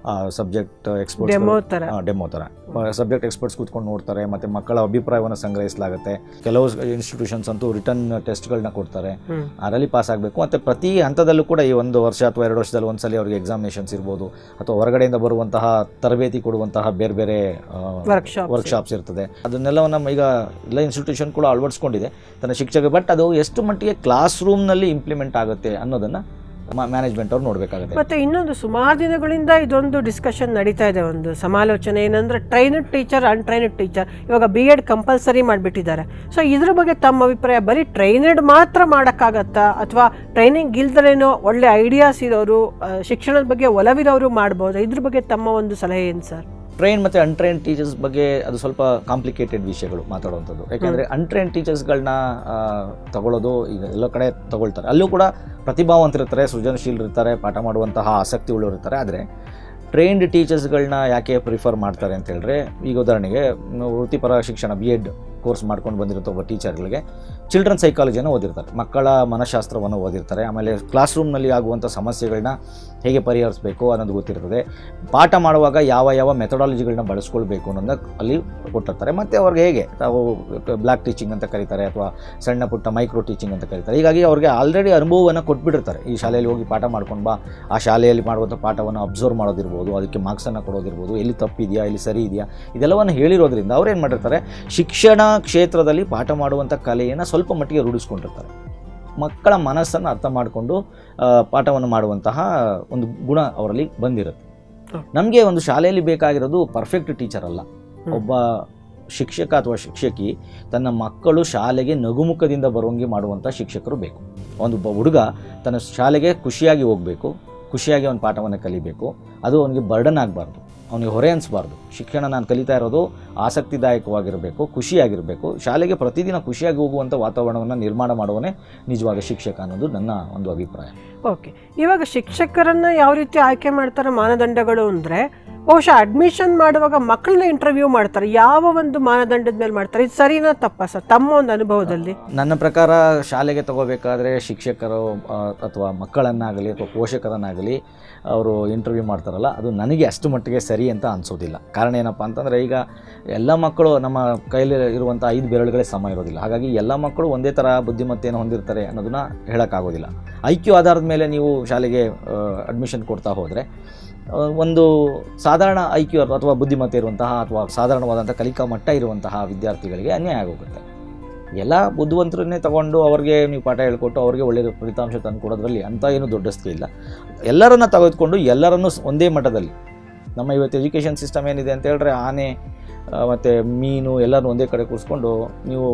Speaker 2: ಸಬ್ಜೆಕ್ಟ್ ಎಕ್ಸ್ಪರ್ಟ್
Speaker 1: ಡೆಮೋ ಥರ
Speaker 2: ಡೆಮೋ ಥರ ಸಬ್ಜೆಕ್ಟ್ ಎಕ್ಸ್ಪರ್ಟ್ಸ್ ಕೂತ್ಕೊಂಡು ನೋಡ್ತಾರೆ ಮತ್ತು ಮಕ್ಕಳ ಅಭಿಪ್ರಾಯವನ್ನು ಸಂಗ್ರಹಿಸಲಾಗುತ್ತೆ ಕೆಲವು ಇನ್ಸ್ಟಿಟ್ಯೂಷನ್ಸ್ ಅಂತೂ ರಿಟರ್ನ್ ಟೆಸ್ಟ್ಗಳನ್ನ ಕೊಡ್ತಾರೆ
Speaker 1: ಹ್ಮ್.
Speaker 2: ಅದರಲ್ಲಿ ಪಾಸ್ ಆಗಬೇಕು ಮತ್ತು ಪ್ರತಿ ಹಂತದಲ್ಲೂ ಕೂಡ ಈ ಒಂದು ವರ್ಷ ಅಥವಾ ಎರಡು ವರ್ಷದಲ್ಲಿ ಒಂದ್ಸಲಿ ಅವ್ರಿಗೆ ಎಕ್ಸಾಮಿನೇಷನ್ಸ್ ಇರ್ಬೋದು ಅಥವಾ ಹೊರಗಡೆಯಿಂದ ಬರುವಂತಹ ತರಬೇತಿ ಕೊಡುವಂತಹ ಬೇರೆ ಬೇರೆ
Speaker 1: Workshops.
Speaker 2: ವರ್ಕ್ಶಾಪ್ಸ್ ಇರ್ತದೆ ಅದನ್ನೆಲ್ಲವನ್ನು ನಮ್ಮ ಈಗ ಎಲ್ಲ ಇನ್ಸ್ಟಿಟ್ಯೂಷನ್ ಕೂಡ ಅಳವಡಿಸ್ಕೊಂಡಿದೆ ತನ್ನ ಶಿಕ್ಷಕ ಬಟ್ ಅದು ಎಷ್ಟು ಮಟ್ಟಿಗೆ ಕ್ಲಾಸ್ ರೂಮ್ನಲ್ಲಿ ಇಂಪ್ಲಿಮೆಂಟ್ ಆಗುತ್ತೆ ಅನ್ನೋದನ್ನು ಮ್ಯಾನೇಜ್ಮೆಂಟ್ ಅವ್ರು ನೋಡಬೇಕಾಗುತ್ತೆ
Speaker 1: ಮತ್ತೆ ಇನ್ನೊಂದು ಸುಮಾರು ದಿನಗಳಿಂದ ಇದೊಂದು ಡಿಸ್ಕಷನ್ ನಡೀತಾ ಇದೆ ಒಂದು ಸಮಾಲೋಚನೆ ಏನಂದ್ರೆ ಟ್ರೈನಡ್ ಟೀಚರ್ ಅನ್ಟ್ರೈನಡ್ ಟೀಚರ್ ಇವಾಗ ಬಿ ಎಡ್ ಕಂಪಲ್ಸರಿ ಮಾಡಿಬಿಟ್ಟಿದ್ದಾರೆ ಸೊ ಇದ್ರ ಬಗ್ಗೆ ತಮ್ಮ ಅಭಿಪ್ರಾಯ ಬರೀ ಟ್ರೈನಡ್ ಮಾತ್ರ ಮಾಡೋಕ್ಕಾಗತ್ತಾ ಅಥವಾ ಟ್ರೈನಿಂಗ್ ಇಲ್ದಲೇನೋ ಒಳ್ಳೆ ಐಡಿಯಾಸ್ ಇರೋರು ಆ, ಶಿಕ್ಷಣದ ಬಗ್ಗೆ ಒಲವಿರೋರು ಮಾಡ್ಬೋದು ಇದ್ರ ಬಗ್ಗೆ ತಮ್ಮ ಒಂದು ಸಲಹೆ ಏನು ಸರ್
Speaker 2: ಟ್ರೈನ್ ಮತ್ತು ಅನ್ಟ್ರೈನ್ ಟೀಚರ್ಸ್ ಬಗ್ಗೆ ಅದು ಸ್ವಲ್ಪ ಕಾಂಪ್ಲಿಕೇಟೆಡ್ ವಿಷಯಗಳು ಮಾತಾಡುವಂಥದ್ದು ಯಾಕೆಂದರೆ ಅನ್ಟ್ರೈನ್ ಟೀಚರ್ಸ್ಗಳನ್ನ ತಗೊಳ್ಳೋದು ಈಗ ಎಲ್ಲ ಕಡೆ ತಗೊಳ್ತಾರೆ ಅಲ್ಲೂ ಕೂಡ ಪ್ರತಿಭಾವಂತರಿರ್ತಾರೆ ಸೃಜನಶೀಲರಿರ್ತಾರೆ ಪಾಠ ಮಾಡುವಂತಹ ಆಸಕ್ತಿ ಉಳ್ಳವರು ಇರ್ತಾರೆ ಆದರೆ ಟ್ರೈನ್ಡ್ ಟೀಚರ್ಸ್ಗಳನ್ನ ಯಾಕೆ ಪ್ರಿಫರ್ ಮಾಡ್ತಾರೆ ಅಂತ ಹೇಳಿದ್ರೆ ಈಗ ಉದಾಹರಣೆಗೆ ನಾವು ವೃತ್ತಿಪರ ಶಿಕ್ಷಣ ಬಿ ಎಡ್ ಕೋರ್ಸ್ ಮಾಡ್ಕೊಂಡು ಬಂದಿರೋ ಒಬ್ಬ ಟೀಚರ್ಗಳಿಗೆ ಚಿಲ್ಡ್ರನ್ ಸೈಕಾಲಜಿಯನ್ನು ಓದಿರ್ತಾರೆ ಮಕ್ಕಳ ಮನಃಶಾಸ್ತ್ರವನ್ನು ಓದಿರ್ತಾರೆ ಆಮೇಲೆ ಕ್ಲಾಸ್ ರೂಮ್ನಲ್ಲಿ ಆಗುವಂಥ ಸಮಸ್ಯೆಗಳನ್ನ ಹೇಗೆ ಪರಿಹರಿಸಬೇಕು ಅನ್ನೋದು ಗೊತ್ತಿರ್ತದೆ ಪಾಠ ಮಾಡುವಾಗ ಯಾವ ಯಾವ ಮೆಥಡಾಲಜಿಗಳನ್ನ ಬಳಸ್ಕೊಳ್ಬೇಕು ಅನ್ನೋದನ್ನ ಅಲ್ಲಿ ಕೊಟ್ಟಿರ್ತಾರೆ ಮತ್ತು ಅವ್ರಿಗೆ ಹೇಗೆ ತಾವು ಬ್ಲ್ಯಾಕ್ ಟೀಚಿಂಗ್ ಅಂತ ಕರೀತಾರೆ ಅಥವಾ ಸಣ್ಣ ಪುಟ್ಟ ಮೈಕ್ರೋ ಟೀಚಿಂಗ್ ಅಂತ ಕರೀತಾರೆ ಹೀಗಾಗಿ ಅವ್ರಿಗೆ ಆಲ್ರೆಡಿ ಅನುಭವವನ್ನು ಕೊಟ್ಬಿಟ್ಟಿರ್ತಾರೆ ಈ ಶಾಲೆಯಲ್ಲಿ ಹೋಗಿ ಪಾಠ ಮಾಡ್ಕೊಂಡು ಬಾ ಆ ಶಾಲೆಯಲ್ಲಿ ಮಾಡುವಂಥ ಪಾಠವನ್ನು ಅಬ್ಸರ್ವ್ ಮಾಡೋದಿರ್ಬೋದು ಅದಕ್ಕೆ ಮಾರ್ಕ್ಸನ್ನು ಕೊಡೋದಿರ್ಬೋದು ಎಲ್ಲಿ ತಪ್ಪಿದೆಯಾ ಎಲ್ಲಿ ಸರಿ ಇದೆಯಾ ಇದೆಲ್ಲವನ್ನು ಹೇಳಿರೋದ್ರಿಂದ ಅವ್ರು ಏನು ಮಾಡಿರ್ತಾರೆ ಶಿಕ್ಷಣ ಕ್ಷೇತ್ರದಲ್ಲಿ ಪಾಠ ಮಾಡುವಂಥ ಕಲೆಯನ್ನು ಸ್ವಲ್ಪ ಮಟ್ಟಿಗೆ ರೂಢಿಸ್ಕೊಂಡಿರ್ತಾರೆ ಮಕ್ಕಳ ಮನಸ್ಸನ್ನು ಅರ್ಥ ಮಾಡಿಕೊಂಡು ಪಾಠವನ್ನು ಮಾಡುವಂತಹ ಒಂದು ಗುಣ ಅವರಲ್ಲಿ ಬಂದಿರುತ್ತೆ
Speaker 1: ಹ್ಮ್.
Speaker 2: ನಮಗೆ ಒಂದು ಶಾಲೆಯಲ್ಲಿ ಬೇಕಾಗಿರೋದು ಪರ್ಫೆಕ್ಟ್ ಟೀಚರ್ ಅಲ್ಲ ಒಬ್ಬ ಶಿಕ್ಷಕ ಅಥವಾ ಶಿಕ್ಷಕಿ ತನ್ನ ಮಕ್ಕಳು ಶಾಲೆಗೆ ನಗುಮುಖದಿಂದ ಬರುವಂಗೆ ಮಾಡುವಂಥ ಶಿಕ್ಷಕರು ಬೇಕು ಒಂದು ಒಬ್ಬ ಹುಡುಗ ತನ್ನ ಶಾಲೆಗೆ ಖುಷಿಯಾಗಿ ಹೋಗಬೇಕು ಖುಷಿಯಾಗಿ ಅವನ ಪಾಠವನ್ನು ಕಲಿಬೇಕು ಅದು ಅವನಿಗೆ ಬರ್ಡನ್ ಆಗಬಾರ್ದು ಅವನಿಗೆ ಹೊರೆ ಅನಿಸ್ಬಾರ್ದು ಶಿಕ್ಷಣ ನಾನು ಕಲಿತಾ ಇರೋದು ಆಸಕ್ತಿದಾಯಕವಾಗಿರಬೇಕು ಖುಷಿಯಾಗಿರಬೇಕು ಶಾಲೆಗೆ ಪ್ರತಿದಿನ ಖುಷಿಯಾಗಿ ಹೋಗುವಂಥ ವಾತಾವರಣವನ್ನು ನಿರ್ಮಾಣ ಮಾಡುವನೇ ನಿಜವಾದ ಶಿಕ್ಷಕ ಅನ್ನೋದು ನನ್ನ ಒಂದು ಅಭಿಪ್ರಾಯ
Speaker 1: ಓಕೆ ಇವಾಗ ಶಿಕ್ಷಕರನ್ನ ಯಾವ ರೀತಿ ಆಯ್ಕೆ ಮಾಡ್ತಾರೆ ಮಾನದಂಡಗಳು ಅಂದರೆ ಬಹುಶಃ ಅಡ್ಮಿಷನ್ ಮಾಡುವಾಗ ಮಕ್ಕಳನ್ನ ಇಂಟರ್ವ್ಯೂ ಮಾಡ್ತಾರೆ ಯಾವ ಒಂದು ಮಾನದಂಡದ ಮೇಲೆ ಮಾಡ್ತಾರೆ ಇದು ಸರಿನಾ ತಪ್ಪಾ ಸರ್ ತಮ್ಮ ಒಂದು ಅನುಭವದಲ್ಲಿ
Speaker 2: ನನ್ನ ಪ್ರಕಾರ ಶಾಲೆಗೆ ತಗೋಬೇಕಾದ್ರೆ ಶಿಕ್ಷಕರು ಆ, ಅಥವಾ ಮಕ್ಕಳನ್ನಾಗಲಿ ಅಥವಾ ಪೋಷಕರನ್ನಾಗಲಿ ಅವರು ಇಂಟರ್ವ್ಯೂ ಮಾಡ್ತಾರಲ್ಲ ಅದು ನನಗೆ ಅಷ್ಟು ಮಟ್ಟಿಗೆ ಸರಿ ಅಂತ ಅನಿಸೋದಿಲ್ಲ ಕಾರಣ ಏನಪ್ಪ ಅಂತಂದರೆ ಈಗ ಎಲ್ಲ ಮಕ್ಕಳು ನಮ್ಮ ಕೈಯಲ್ಲಿ ಇರುವಂಥ ಐದು ಬೆರಳುಗಳೇ ಸಮ ಇರೋದಿಲ್ಲ ಹಾಗಾಗಿ ಎಲ್ಲ ಮಕ್ಕಳು ಒಂದೇ ಥರ ಬುದ್ಧಿಮತ್ತೆಯನ್ನು ಹೊಂದಿರ್ತಾರೆ ಅನ್ನೋದನ್ನ ಹೇಳೋಕ್ಕಾಗೋದಿಲ್ಲ ಐ ಕ್ಯೂ ಆಧಾರದ ಮೇಲೆ ನೀವು ಶಾಲೆಗೆ ಅಡ್ಮಿಷನ್ ಕೊಡ್ತಾ ಹೋದರೆ ಆ, ಒಂದು ಸಾಧಾರಣ ಐ ಕ್ಯೂ ಅಥವಾ ಬುದ್ಧಿಮತ್ತೆ ಇರುವಂತಹ ಅಥವಾ ಸಾಧಾರಣವಾದಂಥ ಕಲಿಕಾ ಮಟ್ಟ ಇರುವಂತಹ ವಿದ್ಯಾರ್ಥಿಗಳಿಗೆ ಅನ್ಯಾಯ ಆಗೋಗುತ್ತೆ ಎಲ್ಲ ಬುದ್ಧಿವಂತರನ್ನೇ ತಗೊಂಡು ಅವ್ರಿಗೆ ನೀವು ಪಾಠ ಹೇಳ್ಕೊಟ್ಟು ಅವ್ರಿಗೆ ಒಳ್ಳೆಯ ಫಲಿತಾಂಶ ತಂದು ಕೊಡೋದ್ರಲ್ಲಿ ಅಂಥ ಏನು ದೊಡ್ಡಸ್ತಿ ಇಲ್ಲ ಎಲ್ಲರನ್ನ ತೆಗೆದುಕೊಂಡು ಎಲ್ಲರನ್ನೂ ಸ್- ಒಂದೇ ಮಟ್ಟದಲ್ಲಿ ನಮ್ಮ ಇವತ್ತು ಎಜುಕೇಷನ್ ಸಿಸ್ಟಮ್ ಏನಿದೆ ಅಂತ ಹೇಳಿದ್ರೆ ಆನೆ ಆ, ಮತ್ತು ಮೀನು ಎಲ್ಲರನ್ನೂ ಒಂದೇ ಕಡೆ ಕೂರಿಸ್ಕೊಂಡು ನೀವು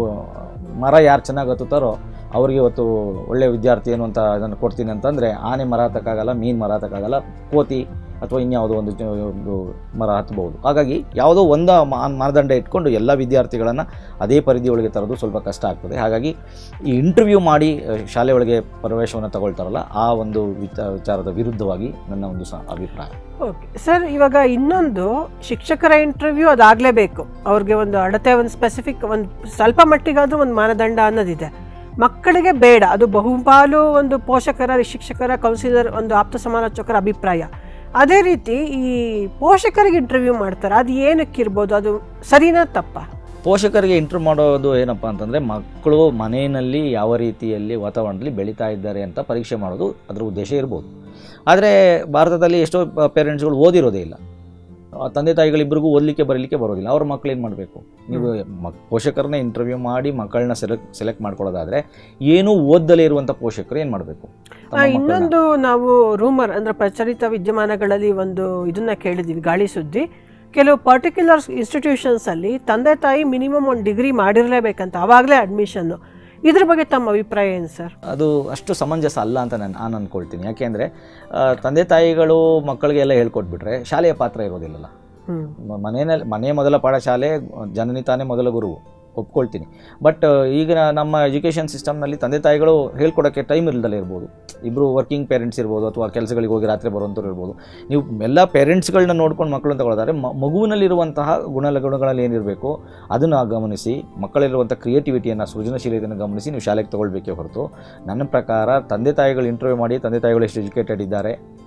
Speaker 2: ಮರ ಯಾರು ಚೆನ್ನಾಗಿ ಹತ್ತುತ್ತಾರೋ ಅವ್ರಿಗೆ ಇವತ್ತು ಒಳ್ಳೆ ವಿದ್ಯಾರ್ಥಿ ಏನು ಅಂತ ಅದನ್ನು ಕೊಡ್ತೀನಿ ಅಂತಂದರೆ ಆನೆ ಮರ ಹತ್ತಕ್ಕಾಗಲ್ಲ ಮೀನು ಮರ ಹತ್ತಕ್ಕಾಗಲ್ಲ ಕೋತಿ ಅಥವಾ ಇನ್ಯಾವುದೋ ಒಂದು ಜ- ಒಂದು ಮರ ಹತ್ತಬಹುದು ಹಾಗಾಗಿ ಯಾವುದೋ ಒಂದು ಮಾ- ಮಾನದಂಡ ಇಟ್ಕೊಂಡು ಎಲ್ಲ ವಿದ್ಯಾರ್ಥಿಗಳನ್ನು ಅದೇ ಪರಿಧಿಯೊಳಗೆ ತರೋದು ಸ್ವಲ್ಪ ಕಷ್ಟ ಆಗ್ತದೆ ಹಾಗಾಗಿ ಈ ಇಂಟರ್ವ್ಯೂ ಮಾಡಿ ಆ, ಶಾಲೆ ಒಳಗೆ ಪ್ರವೇಶವನ್ನು ತಗೊಳ್ತಾರಲ್ಲ ಆ ಒಂದು ವಿಚ- ವಿಚಾರದ ವಿರುದ್ಧವಾಗಿ ನನ್ನ ಒಂದು ಸ ಅಭಿಪ್ರಾಯ
Speaker 1: ಓಕೆ ಸರ್ ಇವಾಗ ಇನ್ನೊಂದು ಶಿಕ್ಷಕರ ಇಂಟರ್ವ್ಯೂ ಅದಾಗಲೇಬೇಕು ಅವ್ರಿಗೆ ಒಂದು ಅಳತೆ ಒಂದು ಸ್ಪೆಸಿಫಿಕ್ ಒಂದು ಸ್ವಲ್ಪ ಮಟ್ಟಿಗಾದ್ರೂ ಒಂದು ಮಾನದಂಡ ಅನ್ನೋದಿದೆ ಮಕ್ಕಳಿಗೆ ಬೇಡ ಅದು ಬಹುಪಾಲು ಒಂದು ಪೋಷಕರ ಶಿಕ್ಷಕರ ಕೌನ್ಸಿಲರ್ ಒಂದು ಆಪ್ತ ಸಮಾಲೋಚಕರ ಅಭಿಪ್ರಾಯ ಅದೇ ರೀತಿ ಈ ಪೋಷಕರಿಗೆ ಇಂಟರ್ವ್ಯೂ ಮಾಡ್ತಾರೆ ಅದು ಏನಕ್ಕಿರ್ಬೋದು ಅದು ಸರಿನಾ ತಪ್ಪಾ
Speaker 2: ಪೋಷಕರಿಗೆ ಇಂಟರ್ವ್ಯೂ ಮಾಡೋದು ಏನಪ್ಪ ಅಂತಂದರೆ ಮಕ್ಕಳು ಮನೆಯಲ್ಲಿ ಯಾವ ರೀತಿಯಲ್ಲಿ ವಾತಾವರಣದಲ್ಲಿ ಬೆಳೀತಾ ಇದ್ದಾರೆ ಅಂತ ಪರೀಕ್ಷೆ ಮಾಡೋದು ಅದರ ಉದ್ದೇಶ ಇರ್ಬೋದು ಆದರೆ ಭಾರತದಲ್ಲಿ ಎಷ್ಟೋ ಪೇರೆಂಟ್ಸ್ಗಳು ಓದಿರೋದೇ ಇಲ್ಲ ಆ ತಂದೆ ತಾಯಿಗಳಿಬ್ಬರಿಗೂ ಓದಲಿಕ್ಕೆ ಬರಲಿಕ್ಕೆ ಬರೋದಿಲ್ಲ ಅವ್ರ ಮಕ್ಳು ಏನು ಮಾಡಬೇಕು ನೀವು ಮಕ್ ಪೋಷಕರನ್ನ ಇಂಟರ್ವ್ಯೂ ಮಾಡಿ ಮಕ್ಕಳನ್ನ ಸೆಲೆಕ್ಟ್ ಸೆಲೆಕ್ಟ್ ಮಾಡ್ಕೊಳ್ಳೋದಾದರೆ ಏನೂ ಓದ್ದಲೇ ಇರುವಂಥ ಪೋಷಕರು ಏನು ಮಾಡಬೇಕು
Speaker 1: ಆ, ಇನ್ನೊಂದು ನಾವು ರೂಮರ್ ಅಂದ್ರೆ ಪ್ರಚಲಿತ ವಿದ್ಯಮಾನಗಳಲ್ಲಿ ಒಂದು ಇದನ್ನ ಕೇಳಿದ್ದೀವಿ ಗಾಳಿ ಸುದ್ದಿ ಕೆಲವು ಪರ್ಟಿಕ್ಯುಲರ್ ಇನ್ಸ್ಟಿಟ್ಯೂಷನ್ಸ್ ಅಲ್ಲಿ ತಂದೆ ತಾಯಿ ಮಿನಿಮಮ್ ಒಂದು ಡಿಗ್ರಿ ಮಾಡಿರಲೇಬೇಕಂತ ಆವಾಗಲೇ ಅಡ್ಮಿಷನ್ನು ಇದ್ರ ಬಗ್ಗೆ ತಮ್ಮ ಅಭಿಪ್ರಾಯ ಏನು ಸರ್
Speaker 2: ಅದು ಅಷ್ಟು ಸಮಂಜಸ ಅಲ್ಲ ಅಂತ ನಾನು ನಾನು ಅಂದ್ಕೊಳ್ತೀನಿ ಯಾಕೆಂದರೆ ತಂದೆ ತಾಯಿಗಳು ಮಕ್ಕಳಿಗೆ ಎಲ್ಲ ಹೇಳ್ಕೊಟ್ಬಿಟ್ರೆ ಶಾಲೆಯ ಪಾತ್ರ ಇರೋದಿಲ್ಲಲ್ಲ
Speaker 1: ಹ್ಮ್
Speaker 2: ಮ- ಮನೆಯಲ್ಲಿ ಮನೆ ಮೊದಲ ಪಾಠಶಾಲೆ ಜನನಿ ತಾನೇ ಮೊದಲ ಗುರು ಒಪ್ಕೊಳ್ತೀನಿ ಬಟ್ ಈಗ ನಮ್ಮ ಎಜುಕೇಷನ್ ಸಿಸ್ಟಮ್ನಲ್ಲಿ ತಂದೆ ತಾಯಿಗಳು ಹೇಳ್ಕೊಡೋಕ್ಕೆ ಟೈಮ್ ಇಲ್ದಲೇ ಇರ್ಬೋದು ಇಬ್ಬರು ವರ್ಕಿಂಗ್ ಪೇರೆಂಟ್ಸ್ ಇರ್ಬೋದು ಅಥವಾ ಕೆಲಸಗಳಿಗೆ ಹೋಗಿ ರಾತ್ರಿ ಬರುವಂಥವ್ರು ಇರ್ಬೋದು ನೀವು ಎಲ್ಲ ಪೇರೆಂಟ್ಸ್ಗಳನ್ನ ನೋಡ್ಕೊಂಡು ಮಕ್ಕಳು ತಗೊಳ್ಳೋದಾದ್ರೆ ಮ ಮಗುವಿನಲ್ಲಿರುವಂತಹ ಗುಣಲಕ್ಷಣಗಳಲ್ಲಿ ಏನಿರಬೇಕು ಅದನ್ನು ಗಮನಿಸಿ ಮಕ್ಕಳಲ್ಲಿರುವಂಥ ಕ್ರಿಯೇಟಿವಿಟಿಯನ್ನು ಸೃಜನಶೀಲತೆಯನ್ನು ಗಮನಿಸಿ ನೀವು ಶಾಲೆಗೆ ತಗೊಳ್ಬೇಕೇ ಹೊರತು ನನ್ನ ಪ್ರಕಾರ ತಂದೆ ತಾಯಿಗಳು ಇಂಟರ್ವ್ಯೂ ಮಾಡಿ ತಂದೆ ತಾಯಿಗಳು ಎಷ್ಟು ಎಜುಕೇಟೆಡ್ ಇದ್ದಾರೆ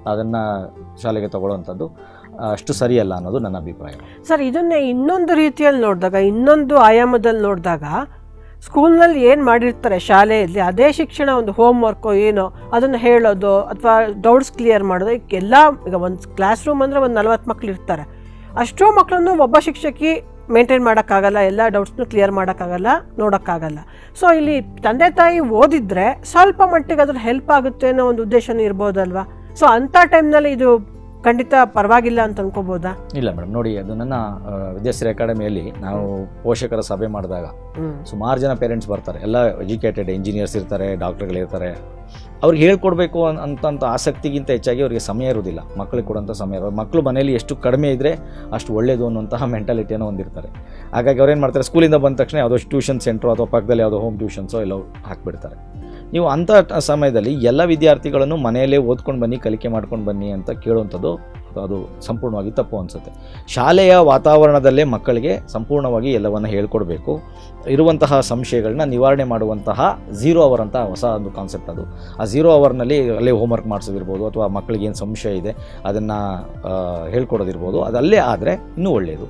Speaker 2: ಅದನ್ನು ಶಾಲೆಗೆ ತಗೊಳ್ಳುವಂಥದ್ದು ಅಷ್ಟು ಸರಿಯಲ್ಲ ಅನ್ನೋದು ನನ್ನ ಅಭಿಪ್ರಾಯ
Speaker 1: ಸರ್ ಇದನ್ನೇ ಇನ್ನೊಂದು ರೀತಿಯಲ್ಲಿ ನೋಡಿದಾಗ ಇನ್ನೊಂದು ಆಯಾಮದಲ್ಲಿ ನೋಡಿದಾಗ ಸ್ಕೂಲ್ನಲ್ಲಿ ಏನು ಮಾಡಿರ್ತಾರೆ ಶಾಲೆಯಲ್ಲಿ ಅದೇ ಶಿಕ್ಷಣ ಒಂದು ಹೋಮ್ ವರ್ಕೋ ಏನೋ ಅದನ್ನು ಹೇಳೋದು ಅಥವಾ ಡೌಟ್ಸ್ ಕ್ಲಿಯರ್ ಮಾಡೋದು ಈಗ ಎಲ್ಲ ಈಗ ಒಂದು ಕ್ಲಾಸ್ ರೂಮ್ ಅಂದರೆ ಒಂದು ನಲ್ವತ್ತು ಮಕ್ಳು ಇರ್ತಾರೆ ಅಷ್ಟೋ ಮಕ್ಕಳನ್ನು ಒಬ್ಬ ಶಿಕ್ಷಕಿ ಮೇಂಟೈನ್ ಮಾಡೋಕ್ಕಾಗಲ್ಲ ಎಲ್ಲ ಡೌಟ್ಸ್ನು ಕ್ಲಿಯರ್ ಮಾಡೋಕ್ಕಾಗಲ್ಲ ನೋಡೋಕ್ಕಾಗಲ್ಲ ಸೊ ಇಲ್ಲಿ ತಂದೆ ತಾಯಿ ಓದಿದ್ರೆ ಸ್ವಲ್ಪ ಮಟ್ಟಿಗೆ ಅದ್ರ ಹೆಲ್ಪ್ ಆಗುತ್ತೆ ಅನ್ನೋ ಒಂದು ಉದ್ದೇಶನೂ ಇರ್ಬೋದಲ್ವಾ ಸೊ ಅಂಥ ಟೈಮ್ನಲ್ಲಿ ಇದು ಖಂಡಿತ ಪರವಾಗಿಲ್ಲ ಅಂತ ಅನ್ಕೋಬೋದಾ
Speaker 2: ಇಲ್ಲ ಮೇಡಮ್ ನೋಡಿ ಅದು ನನ್ನ ಆ, ವಿದ್ಯಾಶ್ರೀ ಅಕಾಡೆಮಿಯಲ್ಲಿ ನಾವು ಪೋಷಕರ ಸಭೆ ಮಾಡಿದಾಗ
Speaker 1: ಹ್ಞೂ
Speaker 2: ಸುಮಾರು ಜನ ಪೇರೆಂಟ್ಸ್ ಬರ್ತಾರೆ ಎಲ್ಲ ಎಜುಕೇಟೆಡ್ ಇಂಜಿನಿಯರ್ಸ್ ಇರ್ತಾರೆ ಡಾಕ್ಟರ್ಗಳಿರ್ತಾರೆ ಅವ್ರಿಗೆ ಹೇಳ್ಕೊಡ್ಬೇಕು ಅನ್- ಅಂತಂತ ಆಸಕ್ತಿಗಿಂತ ಹೆಚ್ಚಾಗಿ ಅವರಿಗೆ ಸಮಯ ಇರೋದಿಲ್ಲ ಮಕ್ಕಳಿಗೆ ಕೊಡೋಂಥ ಸಮಯ ಇರೋದು ಮಕ್ಕಳು ಮನೇಲಿ ಎಷ್ಟು ಕಡಿಮೆ ಇದ್ದರೆ ಅಷ್ಟು ಒಳ್ಳೆಯದು ಅನ್ನುವಂತಹ ಮೆಂಟಾಲಿಟಿಯನ್ನು ಹೊಂದಿರ್ತಾರೆ ಹಾಗಾಗಿ ಅವ್ರೇನು ಮಾಡ್ತಾರೆ ಸ್ಕೂಲಿಂದ ಬಂದ ತಕ್ಷಣ ಯಾವುದೋ ಟ್ಯೂಷನ್ ಸೆಂಟ್ರು ಅಥವಾ ಪಕ್ಕದಲ್ಲಿ ಯಾವುದೋ ಹೋಮ್ ಟ್ಯೂಷನ್ಸೋ ಎಲ್ಲೋ ಹಾಕ್ಬಿಡ್ತಾರೆ ನೀವು ಅಂಥ ಟ- ಸಮಯದಲ್ಲಿ ಎಲ್ಲ ವಿದ್ಯಾರ್ಥಿಗಳನ್ನು ಮನೆಯಲ್ಲೇ ಓದ್ಕೊಂಡು ಬನ್ನಿ ಕಲಿಕೆ ಮಾಡ್ಕೊಂಡು ಬನ್ನಿ ಅಂತ ಕೇಳುವಂಥದ್ದು ಅದು ಸಂಪೂರ್ಣವಾಗಿ ತಪ್ಪು ಅನಿಸುತ್ತೆ ಶಾಲೆಯ ವಾತಾವರಣದಲ್ಲೇ ಮಕ್ಕಳಿಗೆ ಸಂಪೂರ್ಣವಾಗಿ ಎಲ್ಲವನ್ನು ಹೇಳ್ಕೊಡ್ಬೇಕು ಇರುವಂತಹ ಸಂಶಯಗಳನ್ನ ನಿವಾರಣೆ ಮಾಡುವಂತಹ ಝೀರೋ ಅವರ್ ಅಂತ ಹೊಸ ಒಂದು ಕಾನ್ಸೆಪ್ಟ್ ಅದು ಆ ಝೀರೋ ಅವರ್ನಲ್ಲಿ ಅಲ್ಲೇ ಹೋಮ್ವರ್ಕ್ ಮಾಡಿಸೋದಿರ್ಬೋದು ಅಥವಾ ಮಕ್ಕಳಿಗೆ ಏನು ಸಂಶಯ ಇದೆ ಅದನ್ನು ಹೇಳ್ಕೊಡೋದಿರ್ಬೋದು ಅದಲ್ಲೇ ಆದರೆ ಇನ್ನೂ ಒಳ್ಳೆಯದು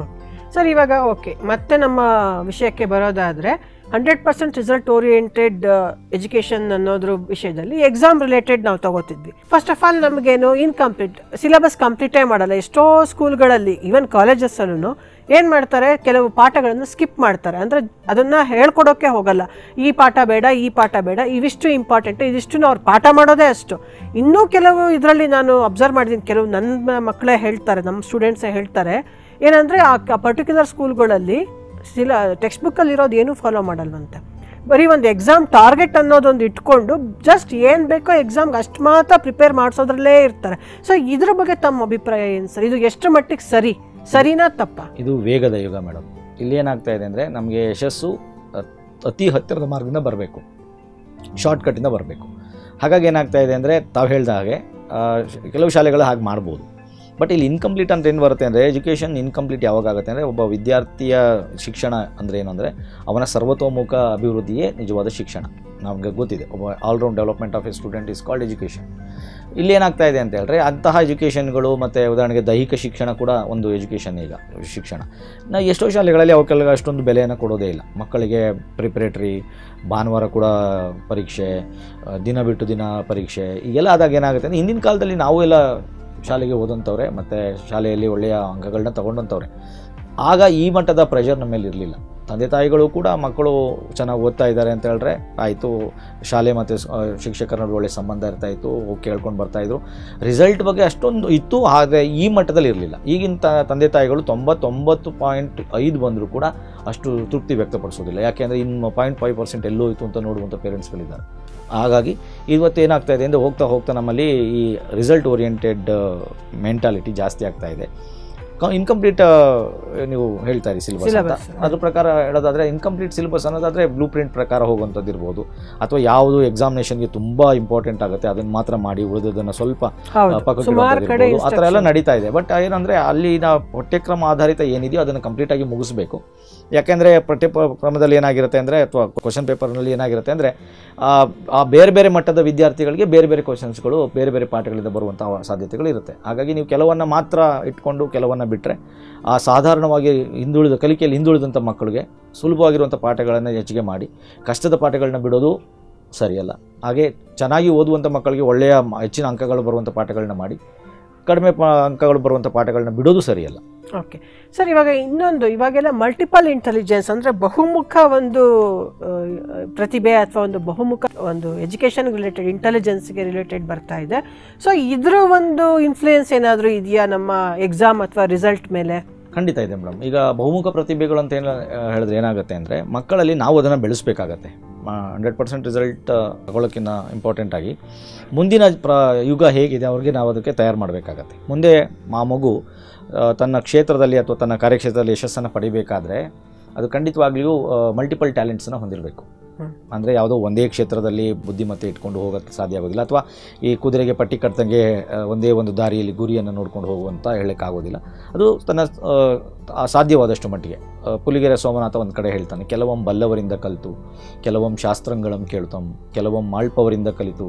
Speaker 1: ಸರ್ ಇವಾಗ ಓಕೆ ಮತ್ತೆ ನಮ್ಮ ವಿಷಯಕ್ಕೆ ಬರೋದಾದರೆ hundred percent result oriented education ಅನ್ನೋದ್ರ ವಿಷಯದಲ್ಲಿ ಎಕ್ಸಾಮ್ ರಿಲೇಟೆಡ್ ನಾವು ತಗೋತಿದ್ವಿ ಫಸ್ಟ್ ಆಫ್ ಆಲ್ ನಮಗೇನು ಇನ್ಕಂಪ್ಲೀಟ್ ಸಿಲೆಬಸ್ ಕಂಪ್ಲೀಟೇ ಮಾಡಲ್ಲ ಎಷ್ಟೋ ಸ್ಕೂಲ್ಗಳಲ್ಲಿ ಈವನ್ ಕಾಲೇಜಸ್ಸಲ್ಲೂ ಏನು ಮಾಡ್ತಾರೆ ಕೆಲವು ಪಾಠಗಳನ್ನು ಸ್ಕಿಪ್ ಮಾಡ್ತಾರೆ ಅಂದರೆ ಅದನ್ನು ಹೇಳ್ಕೊಡೋಕ್ಕೆ ಹೋಗಲ್ಲ ಈ ಪಾಠ ಬೇಡ ಈ ಪಾಠ ಬೇಡ ಇವಿಷ್ಟು ಇಂಪಾರ್ಟೆಂಟ್ ಇದಿಷ್ಟು ಅವ್ರು ಪಾಠ ಮಾಡೋದೇ ಅಷ್ಟು ಇನ್ನೂ ಕೆಲವು ಇದರಲ್ಲಿ ನಾನು ಅಬ್ಸರ್ವ್ ಮಾಡಿದ್ದೀನಿ ಕೆಲವು ನನ್ನ ಮಕ್ಕಳೇ ಹೇಳ್ತಾರೆ ನಮ್ಮ ಸ್ಟೂಡೆಂಟ್ಸೇ ಹೇಳ್ತಾರೆ ಏನಂದರೆ ಆ ಪರ್ಟಿಕ್ಯುಲರ್ ಸ್ಕೂಲ್ಗಳಲ್ಲಿ ಸಿಲ ಟೆಕ್ಸ್ಟ್ ಬುಕ್ಕಲ್ಲಿ ಇರೋದು ಏನೂ ಫಾಲೋ ಮಾಡಲ್ವಂತೆ ಬರೀ ಒಂದು ಎಕ್ಸಾಮ್ ಟಾರ್ಗೆಟ್ ಅನ್ನೋದೊಂದು ಇಟ್ಕೊಂಡು ಜಸ್ಟ್ ಏನು ಬೇಕೋ ಎಕ್ಸಾಮ್ಗೆ ಅಷ್ಟು ಮಾತ್ರ ಪ್ರಿಪೇರ್ ಮಾಡಿಸೋದ್ರಲ್ಲೇ ಇರ್ತಾರೆ ಸೊ ಇದ್ರ ಬಗ್ಗೆ ತಮ್ಮ ಅಭಿಪ್ರಾಯ ಏನು ಸರ್ ಇದು ಎಷ್ಟು ಮಟ್ಟಿಗೆ ಸರಿ ಸರಿನಾ ತಪ್ಪಾ
Speaker 2: ಇದು ವೇಗದ ಯುಗ ಮೇಡಮ್ ಇಲ್ಲಿ ಏನಾಗ್ತಾ ಇದೆ ಅಂದರೆ ನಮಗೆ ಯಶಸ್ಸು ಅತ್- ಅತಿ ಹತ್ತಿರದ ಮಾರ್ಗದಿಂದ ಬರಬೇಕು ಶಾರ್ಟ್ಕಟ್ಟಿಂದ ಬರಬೇಕು ಹಾಗಾಗಿ ಏನಾಗ್ತಾ ಇದೆ ಅಂದರೆ ತಾವು ಹೇಳ್ದ ಹಾಗೆ ಆ, ಶ- ಕೆಲವು ಶಾಲೆಗಳು ಹಾಗೆ ಮಾಡ್ಬೋದು ಬಟ್ ಇಲ್ಲಿ ಇನ್ಕಂಪ್ಲೀಟ್ ಅಂತ ಏನು ಬರುತ್ತೆ ಅಂದರೆ ಎಜುಕೇಷನ್ ಇನ್ಕಂಪ್ಲೀಟ್ ಯಾವಾಗ ಆಗುತ್ತೆ ಅಂದರೆ ಒಬ್ಬ ವಿದ್ಯಾರ್ಥಿಯ ಶಿಕ್ಷಣ ಅಂದರೆ ಏನು ಅಂದರೆ ಅವನ ಸರ್ವತೋಮುಖ ಅಭಿವೃದ್ಧಿಯೇ ನಿಜವಾದ ಶಿಕ್ಷಣ ನಮಗೆ ಗೊತ್ತಿದೆ ಒಬ್ಬ all round development of a student is called education ಇಲ್ಲಿ ಏನಾಗ್ತಾ ಇದೆ ಅಂತ ಹೇಳಿದ್ರೆ ಅಂತಹ ಎಜುಕೇಷನ್ಗಳು ಮತ್ತು ಉದಾಹರಣೆಗೆ ದೈಹಿಕ ಶಿಕ್ಷಣ ಕೂಡ ಒಂದು ಎಜುಕೇಷನ್ ಈಗ ಶಿಕ್ಷಣ ನಾ ಎಷ್ಟೋ ಶಾಲೆಗಳಲ್ಲಿ ಅವಕ್ಕೆಲ್ಲ ಅಷ್ಟೊಂದು ಬೆಲೆಯನ್ನು ಕೊಡೋದೇ ಇಲ್ಲ ಮಕ್ಕಳಿಗೆ ಪ್ರಿಪ್ರೇಟ್ರಿ ಭಾನುವಾರ ಕೂಡ ಪರೀಕ್ಷೆ ಆ, ದಿನ ಬಿಟ್ಟು ದಿನ ಪರೀಕ್ಷೆ ಈಗೆಲ್ಲ ಆದಾಗ ಏನಾಗುತ್ತೆ ಅಂದರೆ ಹಿಂದಿನ ಕಾಲದಲ್ಲಿ ನಾವು ಎಲ್ಲ ಶಾಲೆಗೆ ಓದಂಥವ್ರೆ ಮತ್ತು ಶಾಲೆಯಲ್ಲಿ ಒಳ್ಳೆಯ ಅಂಕಗಳನ್ನ ತಗೊಂಡಂಥವ್ರೆ ಆಗ ಈ ಮಟ್ಟದ ಪ್ರೆಷರ್ ನಮ್ಮ ಮೇಲೆ ಇರಲಿಲ್ಲ ತಂದೆ ತಾಯಿಗಳು ಕೂಡ ಮಕ್ಕಳು ಚೆನ್ನಾಗಿ ಓದ್ತಾ ಇದ್ದಾರೆ ಅಂತ ಹೇಳಿದ್ರೆ ಆಯಿತು ಶಾಲೆ ಮತ್ತು ಸ್- ಆ, ಶಿಕ್ಷಕರ ನಡುವೆ ಒಳ್ಳೆ ಸಂಬಂಧ ಇರ್ತಾ ಇತ್ತು ಹೋಗಿ ಕೇಳ್ಕೊಂಡು ಬರ್ತಾಯಿದ್ರು ರಿಸಲ್ಟ್ ಬಗ್ಗೆ ಅಷ್ಟೊಂದು ಇತ್ತು ಆದರೆ ಈ ಮಟ್ಟದಲ್ಲಿ ಇರಲಿಲ್ಲ ಈಗಿನ ತ- ತಂದೆ ತಾಯಿಗಳು ತೊಂಬತ್ತೊಂಬತ್ತು ಪಾಯಿಂಟ್ ಐದು ಬಂದರೂ ಕೂಡ ಅಷ್ಟು ತೃಪ್ತಿ ವ್ಯಕ್ತಪಡಿಸೋದಿಲ್ಲ ಯಾಕೆಂದರೆ ಇನ್ನು ಪಾಯಿಂಟ್ ಫೈವ್ ಪರ್ಸೆಂಟ್ ಎಲ್ಲೋ ಇತ್ತು ಅಂತ ನೋಡುವಂಥ ಪೇರೆಂಟ್ಸ್ಗಳಿದ್ದಾರೆ ಹಾಗಾಗಿ ಇವತ್ತು ಏನಾಗ್ತಾ ಇದೆ ಅಂದರೆ ಹೋಗ್ತಾ ಹೋಗ್ತಾ ನಮ್ಮಲ್ಲಿ ಈ ರಿಸಲ್ಟ್ ಓರಿಯೆಂಟೆಡ್ ಮೆಂಟಾಲಿಟಿ ಜಾಸ್ತಿ ಆಗ್ತಾ ಇದೆ ಇನ್ಕಂಪ್ಲೀಟ್ ನೀವು ಹೇಳ್ತಾ ಇರಿ ಸಿಲೆಬಸ್ ಅಂತ
Speaker 1: Syllabus.
Speaker 2: ಅದ್ರ ಪ್ರಕಾರ ಹೇಳೋದಾದ್ರೆ ಇನ್ಕಂಪ್ಲೀಟ್ ಸಿಲೆಬಸ್ ಅನ್ನೋದಾದ್ರೆ ಬ್ಲೂ ಪ್ರಿಂಟ್ ಪ್ರಕಾರ ಹೋಗುವಂಥದ್ದು ಇರ್ಬೋದು ಅಥವಾ ಯಾವುದು ಎಕ್ಸಾಮಿನೇಷನ್ಗೆ ತುಂಬ ಇಂಪಾರ್ಟೆಂಟ್ ಆಗುತ್ತೆ ಅದನ್ನು ಮಾತ್ರ ಮಾಡಿ ಉಳಿದದನ್ನು ಸ್ವಲ್ಪ
Speaker 1: ಹೌದು
Speaker 2: ಪಕ್ಕಕ್ಕೆ
Speaker 1: ಸುಮಾರು ಕಡೆ
Speaker 2: ಇಡೋದಿರ್ಬೋದು. ಆ ಥರ ಎಲ್ಲ
Speaker 1: instruction.
Speaker 2: ನಡೀತಾ ಇದೆ ಬಟ್ ಏನಂದರೆ ಅಲ್ಲಿನ ಪಠ್ಯಕ್ರಮ ಆಧಾರಿತ ಏನಿದೆಯೋ ಅದನ್ನು ಕಂಪ್ಲೀಟಾಗಿ ಮುಗಿಸ್ಬೇಕು ಯಾಕೆಂದರೆ ಪಠ್ಯ ಪ- ಕ್ರಮದಲ್ಲಿ ಏನಾಗಿರುತ್ತೆ ಅಂದರೆ ಅಥವಾ ಕ್ವಶನ್ ಪೇಪರ್ನಲ್ಲಿ ಏನಾಗಿರುತ್ತೆ ಅಂದರೆ ಆ ಬೇರೆ ಬೇರೆ ಮಟ್ಟದ ವಿದ್ಯಾರ್ಥಿಗಳಿಗೆ ಬೇರೆ ಬೇರೆ ಕ್ವಶನ್ಸ್ಗಳು ಬೇರೆ ಬೇರೆ ಪಾಠಗಳಿಂದ ಬರುವಂಥ ಸಾಧ್ಯತೆಗಳು ಇರುತ್ತೆ ಹಾಗಾಗಿ ನೀವು ಕೆಲವನ್ನು ಮಾತ್ರ ಇಟ್ಕೊಂಡು ಕೆಲವನ್ನು ಬಿಟ್ಟರೆ ಆ ಸಾಧಾರಣವಾಗಿ ಹಿಂದುಳಿದ ಕಲಿಕೆಯಲ್ಲಿ ಹಿಂದುಳಿದಂಥ ಮಕ್ಕಳಿಗೆ ಸುಲಭವಾಗಿರುವಂಥ ಪಾಠಗಳನ್ನು ಹೆಚ್ಚಿಗೆ ಮಾಡಿ ಕಷ್ಟದ ಪಾಠಗಳನ್ನ ಬಿಡೋದು ಸರಿಯಲ್ಲ ಹಾಗೆ ಚೆನ್ನಾಗಿ ಓದುವಂಥ ಮಕ್ಕಳಿಗೆ ಒಳ್ಳೆಯ ಮ- ಹೆಚ್ಚಿನ ಅಂಕಗಳು ಬರುವಂಥ ಪಾಠಗಳನ್ನ ಮಾಡಿ ಕಡಿಮೆ ಪ ಅಂಕಗಳು ಬರುವಂಥ ಪಾಠಗಳನ್ನ ಬಿಡೋದು ಸರಿಯಲ್ಲ
Speaker 1: ಓಕೆ ಸರ್ ಇವಾಗ ಇನ್ನೊಂದು ಇವಾಗೆಲ್ಲ ಮಲ್ಟಿಪಲ್ ಇಂಟೆಲಿಜೆನ್ಸ್ ಅಂದರೆ ಬಹುಮುಖ ಒಂದು ಆ, ಪ್ರತಿಭೆ ಅಥವಾ ಒಂದು ಬಹುಮುಖ ಒಂದು ಎಜುಕೇಷನ್ ರಿಲೇಟೆಡ್ ಇಂಟೆಲಿಜೆನ್ಸ್ಗೆ ರಿಲೇಟೆಡ್ ಬರ್ತಾ ಇದೆ ಸೊ ಇದ್ರ ಒಂದು ಇನ್ಫ್ಲೂಯೆನ್ಸ್ ಏನಾದರೂ ಇದೆಯಾ ನಮ್ಮ ಎಕ್ಸಾಮ್ ಅಥವಾ ರಿಸಲ್ಟ್ ಮೇಲೆ
Speaker 2: ಖಂಡಿತ ಇದೆ ಮೇಡಮ್ ಈಗ ಬಹುಮುಖ ಪ್ರತಿಭೆಗಳು ಅಂತ ಏನು ಹೇಳಿದ್ರೆ ಏನಾಗುತ್ತೆ ಅಂದರೆ ಮಕ್ಕಳಲ್ಲಿ ನಾವು ಅದನ್ನು ಬೆಳೆಸಬೇಕಾಗತ್ತೆ ಹಂಡ್ರೆಡ್ ಪರ್ಸೆಂಟ್ ರಿಸಲ್ಟ್ ತಗೊಳ್ಳೋಕ್ಕಿಂತ ಇಂಪಾರ್ಟೆಂಟ್ ಆಗಿ ಮುಂದಿನ ಪ್ರ ಯುಗ ಹೇಗಿದೆ ಅವ್ರಿಗೆ ನಾವು ಅದಕ್ಕೆ ತಯಾರು ಮಾಡಬೇಕಾಗತ್ತೆ ಮುಂದೆ ಆ ಮಗು ಆ, ತನ್ನ ಕ್ಷೇತ್ರದಲ್ಲಿ ಅಥವಾ ತನ್ನ ಕಾರ್ಯಕ್ಷೇತ್ರದಲ್ಲಿ ಯಶಸ್ಸನ್ನು ಪಡಿಬೇಕಾದ್ರೆ ಅದು ಖಂಡಿತವಾಗ್ಲಿಯೂ ಮಲ್ಟಿಪಲ್ ಟ್ಯಾಲೆಂಟ್ಸನ್ನು ಹೊಂದಿರಬೇಕು
Speaker 1: ಹ್ಮ್.
Speaker 2: ಅಂದರೆ ಯಾವುದೋ ಒಂದೇ ಕ್ಷೇತ್ರದಲ್ಲಿ ಬುದ್ಧಿಮತ್ತೆ ಇಟ್ಕೊಂಡು ಹೋಗೋಕ್ಕೆ ಸಾಧ್ಯ ಆಗೋದಿಲ್ಲ ಅಥವಾ ಈ ಕುದುರೆಗೆ ಪಟ್ಟಿ ಕಟ್ಟಂಗೆ ಆ, ಒಂದೇ ಒಂದು ದಾರಿಯಲ್ಲಿ ಗುರಿಯನ್ನು ನೋಡ್ಕೊಂಡು ಹೋಗುವಂತ ಹೇಳೋಕ್ಕಾಗೋದಿಲ್ಲ ಅದು ತನ್ನ ಆ, ಆ ಸಾಧ್ಯವಾದಷ್ಟು ಮಟ್ಟಿಗೆ ಆ, ಪುಲಿಗೆರೆ ಸೋಮನಾಥ ಒಂದು ಕಡೆ ಹೇಳ್ತಾನೆ ಕೆಲವೊಮ್ಮೆ ಬಲ್ಲವರಿಂದ ಕಲಿತು ಕೆಲವೊಮ್ಮೆ ಶಾಸ್ತ್ರಂಗಳಂ ಕೇಳ್ತಂ ಕೆಲವೊಮ್ಮೆ ಮಾಳ್ಪವರಿಂದ ಕಲಿತು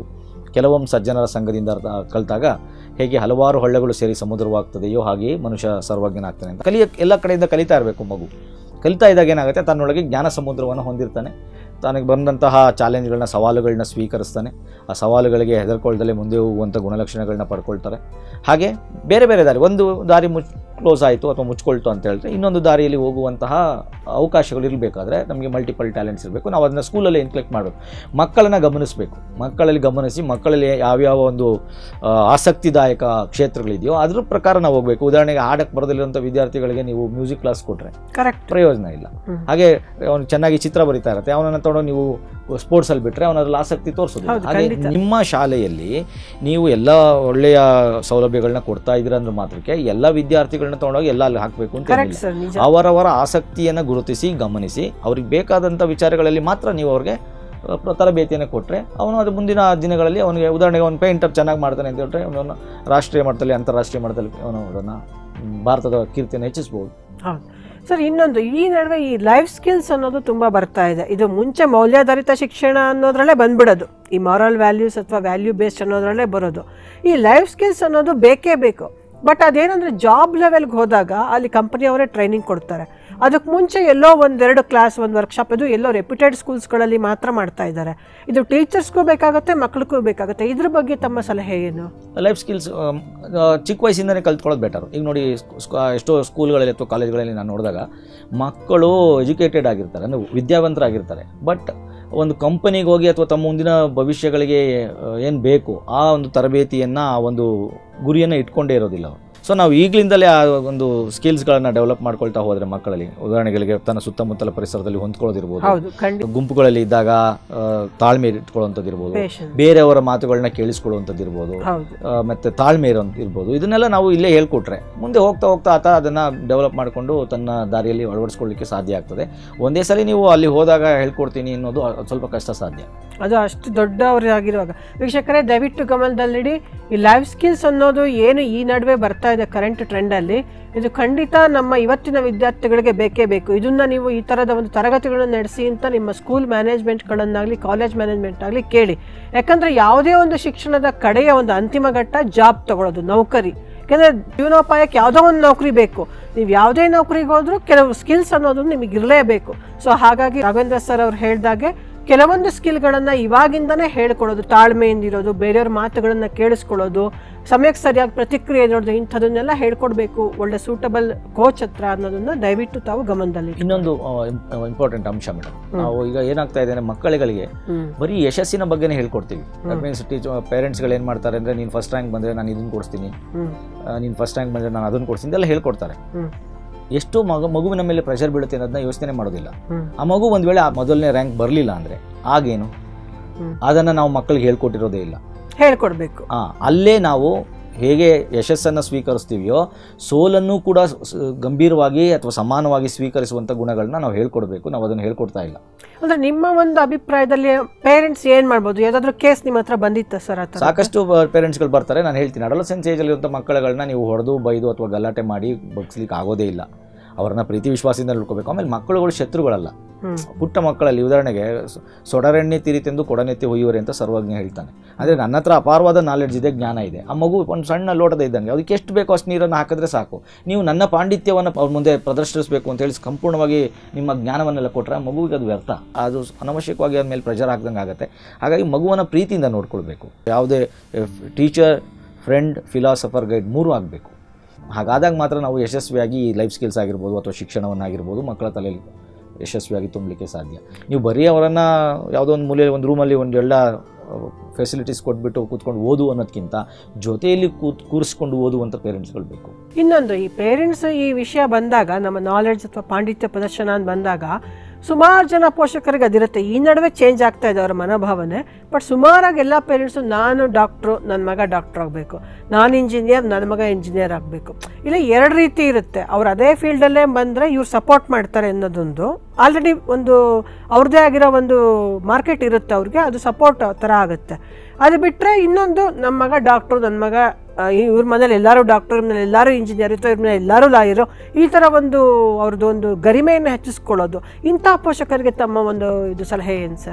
Speaker 2: ಕೆಲವೊಮ್ಮೆ ಸಜ್ಜನರ ಸಂಘದಿಂದ ಅರ್ಥ ಕಲಿತಾಗ ಹೇಗೆ ಹಲವಾರು ಹಳ್ಳೆಗಳು ಸೇರಿ ಸಮುದ್ರವಾಗ್ತದೆಯೋ ಹಾಗೆಯೇ ಮನುಷ್ಯ ಸರ್ವಜ್ಞನಾಗ್ತಾನೆ ಅಂತ ಕಲಿಯ ಎಲ್ಲ ಕಡೆಯಿಂದ ಕಲಿತಾ ಇರಬೇಕು ಮಗು ಕಲಿತಾ ಇದ್ದಾಗ ಏನಾಗುತ್ತೆ ತನ್ನೊಳಗೆ ಜ್ಞಾನ ಸಮುದ್ರವನ್ನು ಹೊಂದಿರ್ತಾನೆ ತನಗೆ ಬಂದಂತಹ ಚಾಲೆಂಜ್ಗಳನ್ನ ಸವಾಲುಗಳನ್ನ ಸ್ವೀಕರಿಸ್ತಾನೆ ಆ ಸವಾಲುಗಳಿಗೆ ಹೆದರ್ಕೊಳ್ದಲ್ಲೇ ಮುಂದೆ ಹೋಗುವಂಥ ಗುಣಲಕ್ಷಣಗಳನ್ನ ಪಡ್ಕೊಳ್ತಾರೆ ಹಾಗೆ ಬೇರೆ ಬೇರೆ ದಾರಿ ಒಂದು ದಾರಿ ಮುಚ್ ಕ್ಲೋಸ್ ಆಯಿತು ಅಥವಾ ಮುಚ್ಕೊಳ್ತು ಅಂತ ಹೇಳಿದ್ರೆ ಇನ್ನೊಂದು ದಾರಿಯಲ್ಲಿ ಹೋಗುವಂತಹ ಅವಕಾಶಗಳು ಇರಬೇಕಾದ್ರೆ ನಮಗೆ ಮಲ್ಟಿಪಲ್ ಟ್ಯಾಲೆಂಟ್ಸ್ ಇರಬೇಕು ನಾವು ಅದನ್ನು ಸ್ಕೂಲಲ್ಲಿ ಇನ್ಕ್ಲೆಕ್ಟ್ ಮಾಡಬೇಕು ಮಕ್ಕಳನ್ನು ಗಮನಿಸಬೇಕು ಮಕ್ಕಳಲ್ಲಿ ಗಮನಿಸಿ ಮಕ್ಕಳಲ್ಲಿ ಯಾವ್ಯಾವ ಒಂದು ಆ, ಆಸಕ್ತಿದಾಯಕ ಕ್ಷೇತ್ರಗಳಿದೆಯೋ ಅದ್ರ ಪ್ರಕಾರ ನಾವು ಹೋಗಬೇಕು ಉದಾಹರಣೆಗೆ ಹಾಡಕ್ಕೆ ಬರೋದಿರುವಂಥ ವಿದ್ಯಾರ್ಥಿಗಳಿಗೆ ನೀವು ಮ್ಯೂಸಿಕ್ ಕ್ಲಾಸ್ ಕೊಟ್ಟರೆ
Speaker 1: ಕರೆಕ್ಟ್
Speaker 2: ಪ್ರಯೋಜನ ಇಲ್ಲ
Speaker 1: ಹ್ಮ್.
Speaker 2: ಹಾಗೆ ಅವನು ಚೆನ್ನಾಗಿ ಚಿತ್ರ ಬರಿತಾ ಇರುತ್ತೆ ಅವನನ್ನು ತಗೊಂಡು ನೀವು ಸ್ಪೋರ್ಟ್ಸಲ್ಲಿ ಬಿಟ್ಟರೆ ಅವನಲ್ಲಿ ಆಸಕ್ತಿ ತೋರಿಸೋದು
Speaker 1: ಹೌದು,
Speaker 2: ಹಾಗೆ
Speaker 1: ಖಂಡಿತ.
Speaker 2: ನಿಮ್ಮ ಶಾಲೆಯಲ್ಲಿ ನೀವು ಎಲ್ಲ ಒಳ್ಳೆಯ ಸೌಲಭ್ಯಗಳನ್ನ ಕೊಡ್ತಾ ಇದ್ದೀರ ಅಂದ್ರೆ ಮಾತ್ರಕ್ಕೆ ಎಲ್ಲ ವಿದ್ಯಾರ್ಥಿಗಳನ್ನ ತಗೊಂಡೋಗಿ ಎಲ್ಲ ಅಲ್ಲಿ ಹಾಕಬೇಕು ಅಂತ
Speaker 1: ಕರೆಕ್ಟ್
Speaker 2: ಏನಿಲ್ಲ.
Speaker 1: ಸರ್ ನಿಜ
Speaker 2: ಅವರವರ ಆಸಕ್ತಿಯನ್ನು ಗುರುತಿಸಿ ಗಮನಿಸಿ ಅವ್ರಿಗೆ ಬೇಕಾದಂಥ ವಿಚಾರಗಳಲ್ಲಿ ಮಾತ್ರ ನೀವು ಅವ್ರಿಗೆ ಅಹ್, ಪ್ರ- ತರಬೇತಿಯನ್ನು ಕೊಟ್ಟರೆ ಅವನು ಅದು ಮುಂದಿನ ದಿನಗಳಲ್ಲಿ ಅವನಿಗೆ ಉದಾಹರಣೆಗೆ ಅವನು ಪೇಂಟರ್ ಚೆನ್ನಾಗಿ ಮಾಡ್ತಾನೆ ಅಂತ ಹೇಳಿದ್ರೆ ಅವನನ್ನು ರಾಷ್ಟ್ರೀಯ ಮಟ್ಟದಲ್ಲಿ ಅಂತಾರಾಷ್ಟ್ರೀಯ ಮಟ್ಟದಲ್ಲಿ ಅವನು ಅದನ್ನು ಭಾರತದ ಕೀರ್ತಿಯನ್ನು ಹೆಚ್ಚಿಸ್ಬೋದು
Speaker 1: ಹೌದು ಸರ್ ಇನ್ನೊಂದು ಈ ನಡುವೆ ಈ ಲೈಫ್ ಸ್ಕಿಲ್ಸ್ ಅನ್ನೋದು ತುಂಬ ಬರ್ತಾ ಇದೆ ಇದು ಮುಂಚೆ ಮೌಲ್ಯಾಧಾರಿತ ಶಿಕ್ಷಣ ಅನ್ನೋದ್ರಲ್ಲೇ ಬಂದ್ಬಿಡೋದು ಈ ಮಾರಲ್ ವ್ಯಾಲ್ಯೂಸ್ ಅಥವಾ ವ್ಯಾಲ್ಯೂ ಬೇಸ್ಡ್ ಅನ್ನೋದ್ರಲ್ಲೇ ಬರೋದು ಈ ಲೈಫ್ ಸ್ಕಿಲ್ಸ್ ಅನ್ನೋದು ಬೇಕೇ ಬೇಕು ಬಟ್ ಅದೇನಂದರೆ ಜಾಬ್ ಲೆವೆಲ್ಗೆ ಹೋದಾಗ ಅಲ್ಲಿ ಕಂಪನಿಯವರೇ ಟ್ರೈನಿಂಗ್ ಕೊಡ್ತಾರೆ ಅದಕ್ಕೆ ಮುಂಚೆ ಎಲ್ಲೋ ಒಂದೆರಡು ಕ್ಲಾಸ್ ಒಂದು ವರ್ಕ್ಶಾಪ್ ಇದು ಎಲ್ಲೋ ರೆಪ್ಯೂಟೆಡ್ ಸ್ಕೂಲ್ಸ್ಗಳಲ್ಲಿ ಮಾತ್ರ ಮಾಡ್ತಾ ಇದ್ದಾರೆ ಇದು ಟೀಚರ್ಸ್ಗೂ ಬೇಕಾಗುತ್ತೆ ಮಕ್ಳಿಗೂ ಬೇಕಾಗುತ್ತೆ ಇದ್ರ ಬಗ್ಗೆ ತಮ್ಮ ಸಲಹೆ ಏನು
Speaker 2: ಲೈಫ್ ಸ್ಕಿಲ್ಸ್ ಚಿಕ್ಕ ವಯಸ್ಸಿಂದನೇ ಕಲ್ತ್ಕೊಳ್ಳೋದು ಬೆಟರ್ ಈಗ ನೋಡಿ ಸ್ಕ್- ಸ್ಕ್- ಎಷ್ಟೋ ಸ್ಕೂಲ್ಗಳಲ್ಲಿ ಅಥವಾ ಕಾಲೇಜ್ಗಳಲ್ಲಿ ನಾನು ನೋಡಿದಾಗ ಮಕ್ಕಳು ಎಜುಕೇಟೆಡ್ ಆಗಿರ್ತಾರೆ ಅಂದರೆ ವಿದ್ಯಾವಂತರಾಗಿರ್ತಾರೆ ಬಟ್ ಒಂದು ಕಂಪನಿಗೆ ಹೋಗಿ ಅಥವಾ ತಮ್ಮ ಮುಂದಿನ ಭವಿಷ್ಯಗಳಿಗೆ ಏನು ಬೇಕು ಆ ಒಂದು ತರಬೇತಿಯನ್ನು ಆ ಒಂದು ಗುರಿಯನ್ನು ಇಟ್ಕೊಂಡೇ ಇರೋದಿಲ್ಲ ಅವರು ಸೊ ನಾವು ಈಗಲಿಂದಲೇ ಆ ಒಂದು ಸ್ಕಿಲ್ಸ್ಗಳನ್ನು ಡೆವಲಪ್ ಮಾಡ್ಕೊಳ್ತಾ ಹೋದರೆ ಮಕ್ಕಳಲ್ಲಿ ಉದಾಹರಣೆಗಳಿಗೆ ತನ್ನ ಸುತ್ತಮುತ್ತಲ ಪರಿಸರದಲ್ಲಿ ಹೊಂದ್ಕೊಳ್ಳೋದಿರ್ಬೋದು
Speaker 1: ಹೌದು ಖಂಡಿತ
Speaker 2: ಗುಂಪುಗಳಲ್ಲಿ ಇದ್ದಾಗ ಆ, ತಾಳ್ಮೆ ಇಟ್ಕೊಳ್ಳೋಂಥದ್ದಿರ್ಬೋದು
Speaker 1: ಪೇಷನ್ಸ್
Speaker 2: ಬೇರೆಯವರ ಮಾತುಗಳನ್ನ ಕೇಳಿಸ್ಕೊಳ್ಳುವಂಥದ್ದಿರ್ಬೋದು
Speaker 1: ಹೌದು
Speaker 2: ಆ, ಮತ್ತೆ ತಾಳ್ಮೆ ಇರೋಂಥ ಇರ್ಬೋದು ಇದನ್ನೆಲ್ಲ ನಾವು ಇಲ್ಲೇ ಹೇಳ್ಕೊಟ್ರೆ ಮುಂದೆ ಹೋಗ್ತಾ ಹೋಗ್ತಾ ಆತ ಅದನ್ನು ಡೆವಲಪ್ ಮಾಡಿಕೊಂಡು ತನ್ನ ದಾರಿಯಲ್ಲಿ ಅಳವಡಿಸ್ಕೊಳ್ಳಿಕ್ಕೆ ಸಾಧ್ಯ ಆಗ್ತದೆ ಒಂದೇ ಸಲ ನೀವು ಅಲ್ಲಿ ಹೋದಾಗ ಹೇಳ್ಕೊಡ್ತೀನಿ ಅನ್ನೋದು ಅ- ಸ್ವಲ್ಪ ಕಷ್ಟ ಸಾಧ್ಯ
Speaker 1: ಅದು ಅಷ್ಟು ದೊಡ್ಡವರಾಗಿರುವಾಗ ವೀಕ್ಷಕರೇ ದಯವಿಟ್ಟು ಗಮನದಲ್ಲಿಡಿ ಈ ಲೈಫ್ ಸ್ಕಿಲ್ಸ್ ಅನ್ನೋದು ಏನು ಈ ನಡುವೆ ಬರ್ತಾ ಇದೆ ಕರೆಂಟ್ ಟ್ರೆಂಡಲ್ಲಿ ಇದು ಖಂಡಿತ ನಮ್ಮ ಇವತ್ತಿನ ವಿದ್ಯಾರ್ಥಿಗಳಿಗೆ ಬೇಕೇ ಬೇಕು ಇದನ್ನ ನೀವು ಈ ಥರದ ಒಂದು ತರಗತಿಗಳನ್ನು ನಡೆಸಿ ಅಂತ ನಿಮ್ಮ ಸ್ಕೂಲ್ ಮ್ಯಾನೇಜ್ಮೆಂಟ್ಗಳನ್ನಾಗಲಿ ಕಾಲೇಜ್ ಮ್ಯಾನೇಜ್ಮೆಂಟ್ ಆಗಲಿ ಕೇಳಿ ಯಾಕಂದರೆ ಯಾವುದೇ ಒಂದು ಶಿಕ್ಷಣದ ಕಡೆಯ ಒಂದು ಅಂತಿಮ ಘಟ್ಟ ಜಾಬ್ ತಗೊಳ್ಳೋದು ನೌಕರಿ ಯಾಕಂದರೆ ಜೀವನೋಪಾಯಕ್ಕೆ ಯಾವುದೋ ಒಂದು ನೌಕರಿ ಬೇಕು ನೀವು ಯಾವುದೇ ನೌಕರಿಗೆ ಹೋದ್ರೂ ಕೆಲವು ಸ್ಕಿಲ್ಸ್ ಅನ್ನೋದು ನಿಮಗೆ ಇರಲೇಬೇಕು ಸೊ ಹಾಗಾಗಿ ರಾಘವೇಂದ್ರ ಸರ್ ಅವ್ರು ಹೇಳ್ದಾಗೆ ಕೆಲವೊಂದು ಸ್ಕಿಲ್ಗಳನ್ನು ಇವಾಗಿಂದನೇ ಹೇಳ್ಕೊಡೋದು ತಾಳ್ಮೆಯಿಂದ ಇರೋದು ಬೇರೆಯವ್ರ ಮಾತುಗಳನ್ನು ಕೇಳಿಸ್ಕೊಳ್ಳೋದು ಸಮಯಕ್ಕೆ ಸರಿಯಾಗಿ ಪ್ರತಿಕ್ರಿಯೆ ನೋಡೋದು ಇಂಥದನ್ನೆಲ್ಲ ಹೇಳ್ಕೊಡ್ಬೇಕು ಒಳ್ಳೆ ಸೂಟಬಲ್ ಕೋಚ್ ಹತ್ರ ಅನ್ನೋದನ್ನ ದಯವಿಟ್ಟು ತಾವು ಗಮನದಲ್ಲಿ
Speaker 2: ಇನ್ನೊಂದು ಇಂಪಾರ್ಟೆಂಟ್ ಅಂಶ ಮೇಡಮ್ ನಾವು ಈಗ ಏನಾಗ್ತಾ ಇದೆ ಅಂದ್ರೆ ಮಕ್ಕಳಿಗಳಿಗೆ
Speaker 1: ಹ್ಮ್
Speaker 2: ಬರೀ ಯಶಸ್ಸಿನ ಬಗ್ಗೆನೇ ಹೇಳ್ಕೊಡ್ತೀವಿ ದಟ್ ಮೀನ್ಸ್ ಟೀಚರ್ ಪೇರೆಂಟ್ಸ್ಗಳು ಏನು ಮಾಡ್ತಾರೆ ಅಂದರೆ ನೀನು ಫಸ್ಟ್ ರ್ಯಾಂಕ್ ಬಂದರೆ ನಾನು ಇದನ್ನು ಕೊಡಿಸ್ತೀನಿ
Speaker 1: ಹ್ಮ್
Speaker 2: ನೀನು ಫಸ್ಟ್ ರ್ಯಾಂಕ್ ಬಂದರೆ ನಾನು ಅದನ್ನು ಕೊಡಿಸ್ತೀನಿ ಇದೆಲ್ಲ ಹೇಳ್ಕೊಡ್ತಾರೆ
Speaker 1: ಹ್ಮ್
Speaker 2: ಎಷ್ಟು ಮಗು ಮಗುವಿನ ಮೇಲೆ ಪ್ರೆಷರ್ ಬೀಳುತ್ತೆ ಅನ್ನೋದನ್ನ ಯೋಚನೆ ಮಾಡೋದಿಲ್ಲ
Speaker 1: ಹ್ಮ್
Speaker 2: ಆ ಮಗು ಒಂದು ವೇಳೆ ಆ ಮೊದಲನೇ ರ್ಯಾಂಕ್ ಬರಲಿಲ್ಲ ಅಂದರೆ ಆಗೇನು
Speaker 1: ಹ್ಮ್.
Speaker 2: ಅದನ್ನು ನಾವು ಮಕ್ಕಳಿಗೆ ಹೇಳ್ಕೊಟ್ಟಿರೋದೇ ಇಲ್ಲ
Speaker 1: ಹೇಳ್ಕೊಡ್ಬೇಕು
Speaker 2: ಆ, ಅಲ್ಲೇ ನಾವು ಹೇಗೆ ಯಶಸ್ಸನ್ನು ಸ್ವೀಕರಿಸ್ತೀವಿಯೋ ಸೋಲನ್ನು ಕೂಡ ಸ- ಸ- ಗಂಭೀರವಾಗಿ ಅಥವಾ ಸಮಾನವಾಗಿ ಸ್ವೀಕರಿಸುವಂಥ ಗುಣಗಳನ್ನ ನಾವು ಹೇಳ್ಕೊಡ್ಬೇಕು ನಾವು ಅದನ್ನು ಹೇಳ್ಕೊಡ್ತಾ ಇಲ್ಲ
Speaker 1: ಅಂದ್ರೆ ನಿಮ್ಮ ಒಂದು ಅಭಿಪ್ರಾಯದಲ್ಲಿ ಪೇರೆಂಟ್ಸ್ ಏನ್ ಮಾಡ್ಬೋದು ಯಾವ್ದಾದ್ರು ಕೇಸ್ ನಿಮ್ಮ ಹತ್ರ ಬಂದಿತ್ತ ಸರ್ ಆ ಥರ
Speaker 2: ಸಾಕಷ್ಟು ಪೇರೆಂಟ್ಸ್ಗಳು ಬರ್ತಾರೆ ನಾನು ಹೇಳ್ತೀನಿ ಅಡಲಸೆನ್ಸ್ ಏಜಲ್ಲಿರುವಂಥ ಮಕ್ಕಳುಗಳನ್ನ ನೀವು ಹೊಡೆದು ಬೈದು ಅಥವಾ ಗಲಾಟೆ ಮಾಡಿ ಬಗ್ಸ್ಲಿಕ್ಕೆ ಆಗೋದೇ ಇಲ್ಲ ಅವ್ರನ್ನ ಪ್ರೀತಿ ವಿಶ್ವಾಸದಿಂದ ನೋಡ್ಕೋಬೇಕು ಆಮೇಲೆ ಮಕ್ಕಳುಗಳು ಶತ್ರುಗಳಲ್ಲ
Speaker 1: ಹ್ಮ್
Speaker 2: ಪುಟ್ಟ ಮಕ್ಕಳಲ್ಲಿ ಉದಾಹರಣೆಗೆ ಸ- ಸೊಡರೆಣ್ಣೆ ತಿರಿತೆಂದು ಕೊಡನೆತ್ತಿ ಒಯ್ಯುವರೆ ಅಂತ ಸರ್ವಜ್ಞ ಹೇಳ್ತಾನೆ ಅಂದರೆ ನನ್ನ ಹತ್ರ ಅಪಾರವಾದ ನಾಲೆಡ್ಜ್ ಇದೆ ಜ್ಞಾನ ಇದೆ ಆ ಮಗು ಒಂದು ಸಣ್ಣ ಲೋಟದ ಇದ್ದಂಗೆ ಅದಕ್ಕೆ ಎಷ್ಟು ಬೇಕೋ ಅಷ್ಟು ನೀರನ್ನು ಹಾಕಿದ್ರೆ ಸಾಕು ನೀವು ನನ್ನ ಪಾಂಡಿತ್ಯವನ್ನು ಅವ್ರ ಮುಂದೆ ಪ್ರದರ್ಶಿಸಬೇಕು ಅಂತ ಹೇಳಿ ಸಂಪೂರ್ಣವಾಗಿ ನಿಮ್ಮ ಜ್ಞಾನವನ್ನೆಲ್ಲ ಕೊಟ್ಟರೆ ಆ ಮಗುವಿಗೆ ಅದು ವ್ಯರ್ಥ ಅದು ಅನವಶ್ಯಕವಾಗಿ ಅದ್ರ ಮೇಲೆ ಪ್ರೆಷರ್ ಹಾಕ್ದಂಗೆ ಆಗುತ್ತೆ ಹಾಗಾಗಿ ಮಗುವನ್ನು ಪ್ರೀತಿಯಿಂದ ನೋಡ್ಕೊಳ್ಬೇಕು ಯಾವುದೇ ಟೀಚರ್ ಫ್ರೆಂಡ್ ಫಿಲಾಸಫರ್ ಗೈಡ್ ಮೂರೂ ಆಗಬೇಕು ಹಾಗಾದಾಗ ಮಾತ್ರ ನಾವು ಯಶಸ್ವಿಯಾಗಿ ಈ ಲೈಫ್ ಸ್ಕಿಲ್ಸ್ ಆಗಿರ್ಬೋದು ಅಥವಾ ಶಿಕ್ಷಣವನ್ನಾಗಿರ್ಬೋದು ಮಕ್ಕಳ ತಲೆಯಲ್ಲಿ ಯಶಸ್ವಿಯಾಗಿ ತುಂಬಲಿಕ್ಕೆ ಸಾಧ್ಯ ನೀವು ಬರೀ ಅವರನ್ನು ಯಾವುದೋ ಒಂದು ಮೂಲೆಯಲ್ಲಿ ಒಂದು ರೂಮಲ್ಲಿ ಒಂದು ಎಲ್ಲ ಫೆಸಿಲಿಟೀಸ್ ಕೊಟ್ಬಿಟ್ಟು ಕೂತ್ಕೊಂಡು ಓದು ಅನ್ನೋದಕ್ಕಿಂತ ಜೊತೆಯಲ್ಲಿ ಕೂತ್ ಕೂರಿಸ್ಕೊಂಡು ಓದುವಂಥ ಪೇರೆಂಟ್ಸ್ಗಳು ಬೇಕು
Speaker 1: ಇನ್ನೊಂದು ಈ ಪೇರೆಂಟ್ಸ್ ಈ ವಿಷಯ ಬಂದಾಗ ನಮ್ಮ ನಾಲೆಡ್ಜ್ ಅಥವಾ ಪಾಂಡಿತ್ಯ ಪ್ರದರ್ಶನ ಅಂತ ಬಂದಾಗ ಸುಮಾರು ಜನ ಪೋಷಕರಿಗೆ ಅದಿರುತ್ತೆ ಈ ನಡುವೆ ಚೇಂಜ್ ಆಗ್ತಾ ಇದೆ ಅವರ ಮನೋಭಾವನೆ ಬಟ್ ಸುಮಾರಾಗಿ ಎಲ್ಲ ಪೇರೆಂಟ್ಸು ನಾನು ಡಾಕ್ಟ್ರು ನನ್ನ ಮಗ ಡಾಕ್ಟ್ರ್ ಆಗಬೇಕು ನಾನು ಇಂಜಿನಿಯರ್ ನನ್ನ ಮಗ ಇಂಜಿನಿಯರ್ ಆಗಬೇಕು ಇಲ್ಲ ಎರಡು ರೀತಿ ಇರುತ್ತೆ ಅವ್ರು ಅದೇ ಫೀಲ್ಡಲ್ಲೇ ಬಂದರೆ ಇವ್ರು ಸಪೋರ್ಟ್ ಮಾಡ್ತಾರೆ ಅನ್ನೋದೊಂದು ಆಲ್ರೆಡಿ ಒಂದು ಅವ್ರದ್ದೇ ಆಗಿರೋ ಒಂದು ಮಾರ್ಕೆಟ್ ಇರುತ್ತೆ ಅವ್ರಿಗೆ ಅದು ಸಪೋರ್ಟ್ ಥರ ಆಗುತ್ತೆ ಅದು ಬಿಟ್ಟರೆ ಇನ್ನೊಂದು ನಮ್ಮ ಮಗ ಡಾಕ್ಟ್ರು ನನ್ನ ಮಗ ಆ, ಇವ್ರ ಮನೇಲಿ ಎಲ್ಲರೂ ಡಾಕ್ಟರ್ ಇವ್ರ ಮನೇಲಿ ಎಲ್ಲರೂ ಇಂಜಿನಿಯರ್ ಇತ್ತು ಇವ್ರ ಮನೇಲಿ ಎಲ್ಲರೂ ಲಾಯರು ಈ ಥರ ಒಂದು ಅವ್ರದ್ದು ಒಂದು ಗರಿಮೆಯನ್ನು ಹೆಚ್ಚಿಸ್ಕೊಳ್ಳೋದು ಇಂಥ ಪೋಷಕರಿಗೆ ತಮ್ಮ ಒಂದು ಇದು ಸಲಹೆ ಏನು ಸರ್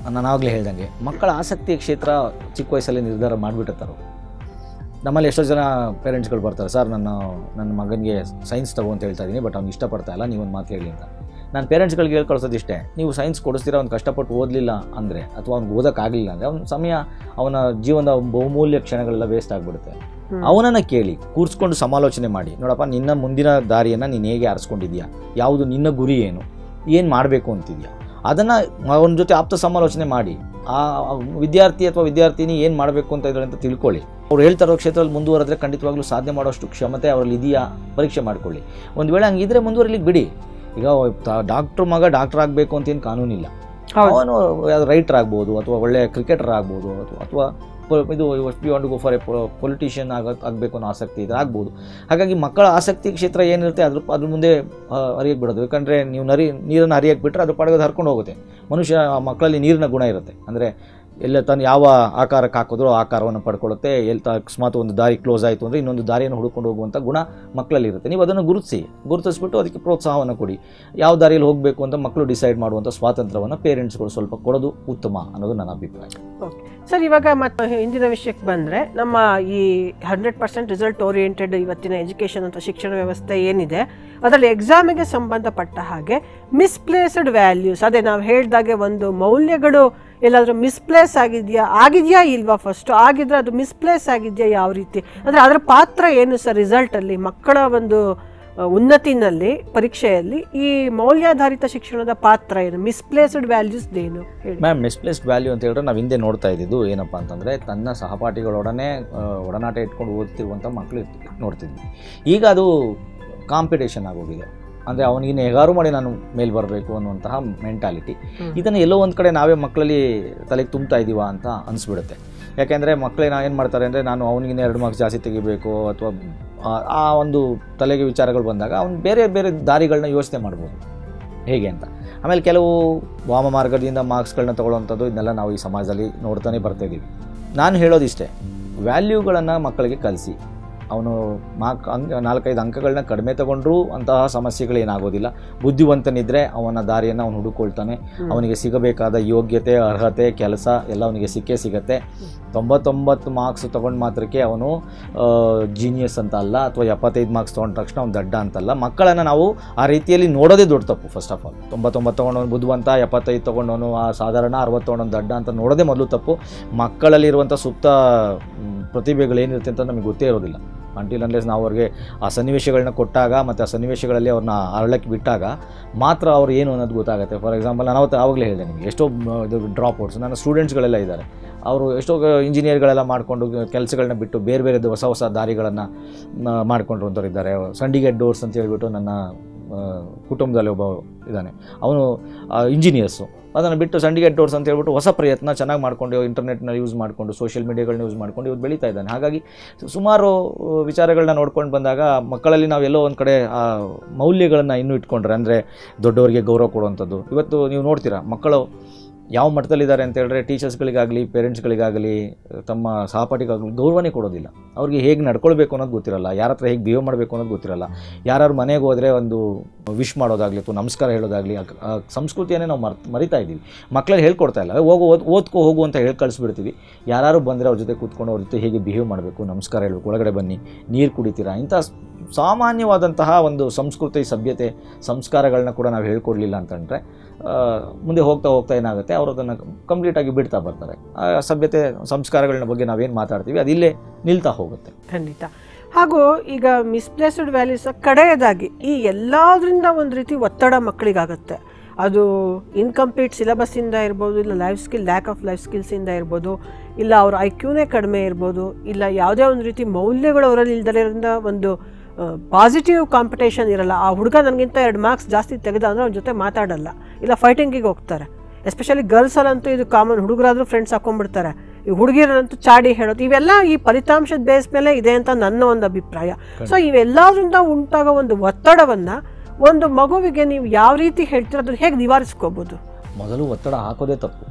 Speaker 2: ನಾನು ಆಗಲೇ ಹೇಳ್ದಂಗೆ ಮಕ್ಕಳ ಆಸಕ್ತಿಯ ಕ್ಷೇತ್ರ ಚಿಕ್ಕ ವಯಸ್ಸಲ್ಲಿ ನಿರ್ಧಾರ ಮಾಡಿಬಿಟ್ಟಿರ್ತಾರೆ ನಮ್ಮಲ್ಲಿ ಎಷ್ಟೋ ಜನ ಪೇರೆಂಟ್ಸ್ಗಳು ಬರ್ತಾರೆ ಸರ್ ನನ್ನ ನನ್ನ ಮಗನಿಗೆ ಸೈನ್ಸ್ ತಗೋ ಅಂತ ಹೇಳ್ತಾ ಇದ್ದೀನಿ ಬಟ್ ಅವ್ನು ಇಷ್ಟಪಡ್ತಾ ಇಲ್ಲ ನೀವೊಂದು ಮಾತು ಹೇಳಿ ಅಂತ ನಾನು ಪೇರೆಂಟ್ಸ್ಗಳಿಗೆ ಹೇಳಿ ಕಳ್ಸೋದು ಇಷ್ಟೇ ನೀವು ಸೈನ್ಸ್ ಕೊಡಿಸ್ತೀರ ಅವ್ನು ಕಷ್ಟಪಟ್ಟು ಓದಲಿಲ್ಲ ಅಂದರೆ ಅಥವಾ ಅವ್ನಿಗೆ ಓದೋಕ್ಕಾಗಲಿಲ್ಲ ಅಂದರೆ ಅವ್ನ ಸಮಯ ಅವನ ಜೀವನದ ಬಹುಮೂಲ್ಯ ಕ್ಷಣಗಳೆಲ್ಲ ವೇಸ್ಟ್ ಆಗಿಬಿಡುತ್ತೆ
Speaker 1: ಹ್ಮ್.
Speaker 2: ಅವನನ್ನು ಕೇಳಿ ಕೂರಿಸ್ಕೊಂಡು ಸಮಾಲೋಚನೆ ಮಾಡಿ ನೋಡಪ್ಪ ನಿನ್ನ ಮುಂದಿನ ದಾರಿಯನ್ನು ನೀನು ಹೇಗೆ ಆರಿಸ್ಕೊಂಡಿದ್ಯಾ ಯಾವುದು ನಿನ್ನ ಗುರಿ ಏನು ಏನು ಮಾಡಬೇಕು ಅಂತಿದ್ಯಾ ಅದನ್ನು ಅವನ ಜೊತೆ ಆಪ್ತ ಸಮಾಲೋಚನೆ ಮಾಡಿ ಆ ವಿದ್ಯಾರ್ಥಿ ಅಥವಾ ವಿದ್ಯಾರ್ಥಿನಿ ಏನು ಮಾಡಬೇಕು ಅಂತ ಇದ್ದಾರೆ ಅಂತ ತಿಳ್ಕೊಳ್ಳಿ ಅವ್ರು ಹೇಳ್ತಾ ಇರೋ ಕ್ಷೇತ್ರದಲ್ಲಿ ಮುಂದುವರೆದ್ರೆ ಖಂಡಿತವಾಗ್ಲೂ ಸಾಧನೆ ಮಾಡೋಷ್ಟು ಕ್ಷಮತೆ ಅವರಲ್ಲಿ ಇದೆಯಾ ಪರೀಕ್ಷೆ ಮಾಡ್ಕೊಳ್ಳಿ ಒಂದು ವೇಳೆ ಹಂಗಿದ್ರೆ ಮುಂದುವರಿಲಿಕ್ಕೆ ಬಿಡಿ ಈಗ ಡಾಕ್ಟ್ರ್ ಮಗ ಡಾಕ್ಟರ್ ಆಗಬೇಕು ಅಂತ ಏನು ಕಾನೂನಿಲ್ಲ
Speaker 1: ಹೌದು
Speaker 2: ಅವನು ಯಾವ್ದು ರೈಟರ್ ಆಗ್ಬೋದು ಅಥವಾ ಒಳ್ಳೆ ಕ್ರಿಕೆಟರ್ ಆಗ್ಬೋದು ಅಥವಾ ಅಥವಾ ಪ- ಇದು we want go for a politician ಆಗ ಆಗಬೇಕು ಅನ್ನೋ ಆಸಕ್ತಿ ಇದೆ ಆಗ್ಬೋದು ಹಾಗಾಗಿ ಮಕ್ಕಳ ಆಸಕ್ತಿ ಕ್ಷೇತ್ರ ಏನಿರುತ್ತೆ ಅದ್ರ ಅದ್ರ ಮುಂದೆ ಹರಿಯಕ್ಕೆ ಬಿಡೋದು ಯಾಕಂದರೆ ನೀವು ನರಿ ನೀರನ್ನು ಹರಿಯಕ್ಕೆ ಬಿಟ್ಟರೆ ಅದ್ರ ಪಾಡೋದು ಹರ್ಕೊಂಡು ಹೋಗುತ್ತೆ ಮನುಷ್ಯ ಆ ಮಕ್ಕಳಲ್ಲಿ ನೀರಿನ ಗುಣ ಇರುತ್ತೆ ಅಂದರೆ ಎಲ್ಲ ತಾನು ಯಾವ ಆಕಾರಕ್ಕೆ ಹಾಕಿದ್ರೂ ಆ ಆಕಾರವನ್ನು ಪಡ್ಕೊಳ್ಳುತ್ತೆ ಎಲ್ಲಿ ತ ಅಕಸ್ಮಾತ್ ಒಂದು ದಾರಿ ಕ್ಲೋಸ್ ಆಯಿತು ಅಂದರೆ ಇನ್ನೊಂದು ದಾರಿಯನ್ನು ಹುಡ್ಕೊಂಡು ಹೋಗುವಂಥ ಗುಣ ಮಕ್ಕಳಲ್ಲಿ ಇರುತ್ತೆ ನೀವು ಅದನ್ನು ಗುರುತಿಸಿ ಗುರುತಿಸ್ಬಿಟ್ಟು ಅದಕ್ಕೆ ಪ್ರೋತ್ಸಾಹವನ್ನು ಕೊಡಿ ಯಾವ ದಾರಿಯಲ್ಲಿ ಹೋಗಬೇಕು ಅಂತ ಮಕ್ಕಳು ಡಿಸೈಡ್ ಮಾಡುವಂಥ ಸ್ವಾತಂತ್ರ್ಯವನ್ನು ಪೇರೆಂಟ್ಸ್ಗಳು ಸ್ವಲ್ಪ ಕೊಡೋದು ಉತ್ತಮ ಅನ್ನೋದು ನನ್ನ ಅಭಿಪ್ರಾಯ
Speaker 1: ಓಕೆ ಸರ್ ಇವಾಗ ಮತ್ತೆ ಹಿಂದಿನ ವಿಷಯಕ್ಕೆ ಬಂದರೆ ನಮ್ಮ ಈ ಹಂಡ್ರೆಡ್ ಪರ್ಸೆಂಟ್ ರಿಸಲ್ಟ್ ಓರಿಯೆಂಟೆಡ್ ಇವತ್ತಿನ ಎಜುಕೇಷನ್ ಅಂತ ಶಿಕ್ಷಣ ವ್ಯವಸ್ಥೆ ಏನಿದೆ ಅದರಲ್ಲಿ ಎಕ್ಸಾಮಿಗೆ ಸಂಬಂಧಪಟ್ಟ ಹಾಗೆ ಮಿಸ್ಪ್ಲೇಸ್ಡ್ ವ್ಯಾಲ್ಯೂಸ್ ಅದೇ ನಾವು ಹೇಳ್ದಾಗೆ ಒಂದು ಮೌಲ್ಯಗಳು ಎಲ್ಲಾದರೂ ಮಿಸ್ಪ್ಲೇಸ್ ಆಗಿದೆಯಾ ಆಗಿದೆಯಾ ಇಲ್ವಾ ಫಸ್ಟು ಆಗಿದ್ರೆ ಅದು ಮಿಸ್ಪ್ಲೇಸ್ ಆಗಿದೆಯಾ ಯಾವ ರೀತಿ ಅಂದರೆ ಅದರ ಪಾತ್ರ ಏನು ಸರ್ ರಿಸಲ್ಟಲ್ಲಿ ಮಕ್ಕಳ ಒಂದು ಆ, ಉನ್ನತಿನಲ್ಲಿ ಪರೀಕ್ಷೆಯಲ್ಲಿ ಈ ಮೌಲ್ಯಾಧಾರಿತ ಶಿಕ್ಷಣದ ಪಾತ್ರ ಏನು ಮಿಸ್ಪ್ಲೇಸ್ಡ್ ವ್ಯಾಲ್ಯೂಸ್ ಏನು ಹೇಳಿ
Speaker 2: ಮ್ಯಾಮ್ ಮಿಸ್ಪ್ಲೇಸ್ಡ್ ವ್ಯಾಲ್ಯೂ ಅಂತ ಹೇಳಿದ್ರೆ ನಾವು ಹಿಂದೆ ನೋಡ್ತಾ ಇದ್ದಿದ್ದು ಏನಪ್ಪ ಅಂತಂದರೆ ತನ್ನ ಸಹಪಾಠಿಗಳೊಡನೆ ಆ, ಒಡನಾಟ ಇಟ್ಕೊಂಡು ಓದ್ತಿರುವಂಥ ಮಕ್ಕಳು ಇರ್ತಿ- ನೋಡ್ತಿದ್ವಿ ಈಗ ಅದು ಕಾಂಪಿಟೇಷನ್ ಆಗೋಗಿದೆ ಅಂದರೆ ಅವನಿಗಿನ್ನ ಹೇಗಾರು ಮಾಡಿ ನಾನು ಮೇಲೆ ಬರಬೇಕು ಅನ್ನುವಂತಹ ಮೆಂಟಾಲಿಟಿ
Speaker 1: ಹ್ಮ್.
Speaker 2: ಇದನ್ನು ಎಲ್ಲೋ ಒಂದು ಕಡೆ ನಾವೇ ಮಕ್ಕಳಲ್ಲಿ ತಲೆಗೆ ತುಂಬ್ತಾ ಇದ್ದೀವ ಅಂತ ಅನಿಸ್ಬಿಡುತ್ತೆ ಯಾಕೆಂದರೆ ಮಕ್ಕಳೇನ ಏನು ಮಾಡ್ತಾರೆ ಅಂದರೆ ನಾನು ಅವನಿಗಿನ್ನ ಎರಡು ಮಾರ್ಕ್ಸ್ ಜಾಸ್ತಿ ತೆಗಿಬೇಕು ಅಥವಾ ಆ- ಆ ಒಂದು ತಲೆಗೆ ವಿಚಾರಗಳು ಬಂದಾಗ ಅವ್ನು ಬೇರೆ ಬೇರೆ ದಾರಿಗಳನ್ನ ಯೋಚನೆ ಮಾಡ್ಬೋದು ಹೇಗೆ ಅಂತ ಆಮೇಲೆ ಕೆಲವು ವಾಮ ಮಾರ್ಗದಿಂದ ಮಾರ್ಕ್ಸ್ಗಳನ್ನ ತಗೊಳ್ಳೋವಂಥದ್ದು ಇದನ್ನೆಲ್ಲ ನಾವು ಈ ಸಮಾಜದಲ್ಲಿ ನೋಡ್ತಾನೆ ಬರ್ತಾ ಇದ್ದೀವಿ ನಾನು ಹೇಳೋದಿಷ್ಟೇ ವ್ಯಾಲ್ಯೂಗಳನ್ನು ಮಕ್ಕಳಿಗೆ ಕಲಿಸಿ ಅವನು ಮಾರ್ಕ್ ಅಂಕ ನಾಲ್ಕೈದು ಅಂಕಗಳನ್ನ ಕಡಿಮೆ ತಗೊಂಡ್ರೂ ಅಂತಹ ಸಮಸ್ಯೆಗಳೇನಾಗೋದಿಲ್ಲ ಬುದ್ಧಿವಂತನಿದ್ದರೆ ಅವನ ದಾರಿಯನ್ನು ಅವನು ಹುಡುಕೊಳ್ತಾನೆ
Speaker 1: ಹ್ಮ್.
Speaker 2: ಅವನಿಗೆ ಸಿಗಬೇಕಾದ ಯೋಗ್ಯತೆ ಅರ್ಹತೆ ಕೆಲಸ ಎಲ್ಲ ಅವನಿಗೆ ಸಿಕ್ಕೇ ಸಿಗತ್ತೆ ತೊಂಬತ್ತೊಂಬತ್ತು ಮಾರ್ಕ್ಸ್ ತೊಗೊಂಡು ಮಾತ್ರಕ್ಕೆ ಅವನು ಜೀನಿಯಸ್ ಅಂತ ಅಲ್ಲ ಅಥವಾ ಎಪ್ಪತ್ತೈದು ಮಾರ್ಕ್ಸ್ ತೊಗೊಂಡ ತಕ್ಷಣ ಅವ್ನು ದಡ್ಡ ಅಂತಲ್ಲ ಮಕ್ಕಳನ್ನು ನಾವು ಆ ರೀತಿಯಲ್ಲಿ ನೋಡೋದೇ ದೊಡ್ಡ ತಪ್ಪು ಫಸ್ಟ್ ಆಫ್ ಆಲ್ ತೊಂಬತ್ತೊಂಬತ್ತು ತೊಗೊಂಡವನು ಬುದ್ಧಿವಂತ ಎಪ್ಪತ್ತೈದು ತೊಗೊಂಡವನು ಆ ಸಾಧಾರಣ ಅರವತ್ತು ತೊಗೊಂಡವನು ದಡ್ಡ ಅಂತ ನೋಡೋದೇ ಮೊದಲು ತಪ್ಪು ಮಕ್ಕಳಲ್ಲಿರುವಂಥ ಸುಪ್ತ ಮ್, ಪ್ರತಿಭೆಗಳೇನಿರುತ್ತೆ ಅಂತ ನಮಗೆ ಗೊತ್ತೇ ಇರೋದಿಲ್ಲ ಅಂಟಿಲ್ ಅನ್ಲೆಸ್ ನಾವು ಅವ್ರಿಗೆ ಆ ಸನ್ನಿವೇಶಗಳನ್ನ ಕೊಟ್ಟಾಗ ಮತ್ತು ಆ ಸನ್ನಿವೇಶಗಳಲ್ಲಿ ಅವ್ರನ್ನ ಅರಳಕ್ಕೆ ಬಿಟ್ಟಾಗ ಮಾತ್ರ ಅವ್ರು ಏನು ಅನ್ನೋದು ಗೊತ್ತಾಗುತ್ತೆ ಫಾರ್ ಎಕ್ಸಾಂಪಲ್ ನಾನು ಅವತ್ತು ಆವಾಗಲೇ ಹೇಳಿದೆ ನಿಮಗೆ ಎಷ್ಟೋ ಮ್, ಇದು ಡ್ರಾಪ್ ಔಟ್ಸ್ ನನ್ನ ಸ್ಟೂಡೆಂಟ್ಸ್ಗಳೆಲ್ಲ ಇದ್ದಾರೆ ಅವರು ಎಷ್ಟೋ ಇಂಜಿನಿಯರ್ಗಳೆಲ್ಲ ಮಾಡಿಕೊಂಡು ಕೆಲಸಗಳನ್ನ ಬಿಟ್ಟು ಬೇರೆ ಬೇರೆ ಹೊಸ ಹೊಸ ದಾರಿಗಳನ್ನು ಮಾಡ್ಕೊಂಡಿರುವಂಥವ್ರು ಇದ್ದಾರೆ ಸಂಡಿಗೇಟ್ ಡೋರ್ಸ್ ಅಂತ ಹೇಳ್ಬಿಟ್ಟು ನನ್ನ ಆ, ಕುಟುಂಬದಲ್ಲಿ ಒಬ್ಬ ಇದ್ದಾನೆ ಅವನು ಇಂಜಿನಿಯರ್ಸು ಅದನ್ನು ಬಿಟ್ಟು ಸಂಡಿಗೇಟ್ ಡೋರ್ಸ್ ಅಂತ ಹೇಳ್ಬಿಟ್ಟು ಹೊಸ ಪ್ರಯತ್ನ ಚೆನ್ನಾಗಿ ಮಾಡ್ಕೊಂಡು ಇಂಟರ್ನೆಟ್ನ ಯೂಸ್ ಮಾಡಿಕೊಂಡು ಸೋಷಿಯಲ್ ಮೀಡಿಯಾಗಳನ್ನ ಯೂಸ್ ಮಾಡ್ಕೊಂಡು ಇವತ್ತು ಬೆಳೀತಾ ಇದ್ದಾನೆ ಹಾಗಾಗಿ ಸುಮಾರು ಆ, ವಿಚಾರಗಳನ್ನ ನೋಡ್ಕೊಂಡು ಬಂದಾಗ ಮಕ್ಕಳಲ್ಲಿ ನಾವು ಎಲ್ಲೋ ಒಂದು ಕಡೆ ಆ ಮೌಲ್ಯಗಳನ್ನು ಇನ್ನೂ ಇಟ್ಕೊಂಡ್ರೆ ಅಂದರೆ ದೊಡ್ಡವರಿಗೆ ಗೌರವ ಕೊಡುವಂಥದ್ದು ಇವತ್ತು ನೀವು ನೋಡ್ತೀರಾ ಮಕ್ಕಳು ಯಾವ ಮಟ್ಟದಲ್ಲಿದ್ದಾರೆ ಅಂತ ಹೇಳಿದ್ರೆ ಟೀಚರ್ಸ್ಗಳಿಗಾಗಲಿ ಪೇರೆಂಟ್ಸ್ಗಳಿಗಾಗಲಿ ತಮ್ಮ ಸಹಪಾಠಿಗಾಗಲಿ ಗೌರವನೇ ಕೊಡೋದಿಲ್ಲ ಅವ್ರಿಗೆ ಹೇಗೆ ನಡ್ಕೊಳ್ಬೇಕು ಅನ್ನೋದು ಗೊತ್ತಿರಲ್ಲ ಯಾರ ಹತ್ರ ಹೇಗೆ ಬಿಹೇವ್ ಮಾಡಬೇಕು ಅನ್ನೋದು ಗೊತ್ತಿರಲ್ಲ ಯಾರು ಮನೆಗೆ ಹೋದರೆ ಒಂದು ವಿಶ್ ಮಾಡೋದಾಗಲಿ ಅಥವಾ ನಮಸ್ಕಾರ ಹೇಳೋದಾಗಲಿ ಆ- ಆ ಸಂಸ್ಕೃತಿಯನ್ನೇ ನಾವು ಮರ್ ಮರಿತಾ ಇದ್ದೀವಿ ಮಕ್ಕಳಲ್ಲಿ ಹೇಳ್ಕೊಡ್ತಾ ಇಲ್ಲ ಹೋಗು ಓದ್ ಓದ್ಕೋ ಹೋಗು ಅಂತ ಹೇಳಿ ಕಳಿಸ್ಬಿಡ್ತೀವಿ ಯಾರು ಬಂದರೆ ಅವ್ರ ಜೊತೆ ಕೂತ್ಕೊಂಡು ಅವ್ರ ಜೊತೆ ಹೇಗೆ ಬಿಹೇವ್ ಮಾಡಬೇಕು ನಮಸ್ಕಾರ ಹೇಳಬೇಕು ಒಳಗಡೆ ಬನ್ನಿ ನೀರು ಕುಡಿತೀರಾ ಇಂಥ ಸ್- ಸಾಮಾನ್ಯವಾದಂತಹ ಒಂದು ಸಂಸ್ಕೃತಿ ಸಭ್ಯತೆ ಸಂಸ್ಕಾರಗಳನ್ನ ಕೂಡ ನಾವು ಹೇಳ್ಕೊಡ್ಲಿಲ್ಲ ಅಂತಂದರೆ ಮುಂದೆ ಹೋಗ್ತಾ ಹೋಗ್ತಾ ಏನಾಗುತ್ತೆ ಅವರು ಅದನ್ನು ಕಂಪ್ಲೀಟಾಗಿ ಬಿಡ್ತಾ ಬರ್ತಾರೆ ಆ ಸಭ್ಯತೆ ಸಂಸ್ಕಾರಗಳನ್ನ ಬಗ್ಗೆ ನಾವೇನು ಮಾತಾಡ್ತೀವಿ ಅದಿಲ್ಲೇ ನಿಲ್ತಾ ಹೋಗುತ್ತೆ
Speaker 1: ಖಂಡಿತ ಹಾಗೂ ಈಗ ಮಿಸ್ಪ್ಲೇಸ್ಡ್ ವ್ಯಾಲ್ಯೂಸ್ ಕಡೆಯದಾಗಿ ಈ ಎಲ್ಲದರಿಂದ ಒಂದು ರೀತಿ ಒತ್ತಡ ಮಕ್ಕಳಿಗಾಗತ್ತೆ ಅದು ಇನ್ಕಂಪ್ಲೀಟ್ ಸಿಲೆಬಸ್ಸಿಂದ ಇರ್ಬೋದು ಇಲ್ಲ life skill lack of life ಸ್ಕಿಲ್ಸಿಂದ ಇರ್ಬೋದು ಇಲ್ಲ ಅವ್ರ ಐ ಕ್ಯೂನೇ ಕಡಿಮೆ ಇರ್ಬೋದು ಇಲ್ಲ ಯಾವುದೇ ಒಂದು ರೀತಿ ಮೌಲ್ಯಗಳು ಅವರಲ್ಲಿ ಇಲ್ದಲಿರೋದ್ರಿಂದ ಒಂದು ಪಾಸಿಟಿವ್ ಕಾಂಪಿಟೇಷನ್ ಇರಲ್ಲ ಆ ಹುಡುಗ ನನಗಿಂತ ಎರಡು ಮಾರ್ಕ್ಸ್ ಜಾಸ್ತಿ ತೆಗೆದ ಅಂದರೆ ಅವ್ನ ಜೊತೆ ಮಾತಾಡಲ್ಲ ಇಲ್ಲ ಫೈಟಿಂಗಿಗೆ ಹೋಗ್ತಾರೆ ಎಸ್ಪೆಷಲಿ ಗರ್ಲ್ಸಲ್ಲಂತೂ ಇದು ಕಾಮನ್ ಹುಡುಗರಾದರೂ ಫ್ರೆಂಡ್ಸ್ ಹಾಕೊಂಡ್ಬಿಡ್ತಾರೆ ಈ ಹುಡುಗಿರಂತೂ ಚಾಡಿ ಹೇಳೋದು ಇವೆಲ್ಲ ಈ ಫಲಿತಾಂಶದ ಬೇಸ್ ಮೇಲೆ ಇದೆ ಅಂತ ನನ್ನ ಒಂದು ಅಭಿಪ್ರಾಯ ಸೊ ಇವೆಲ್ಲದರಿಂದ ಉಂಟಾಗೋ ಒಂದು ಒತ್ತಡವನ್ನು ಒಂದು ಮಗುವಿಗೆ ನೀವು ಯಾವ ರೀತಿ ಹೇಳ್ತೀರ ಅದನ್ನು ಹೇಗೆ ನಿವಾರಿಸ್ಕೋಬೋದು
Speaker 2: ಮೊದಲು ಒತ್ತಡ ಹಾಕೋದೇ ತಪ್ಪು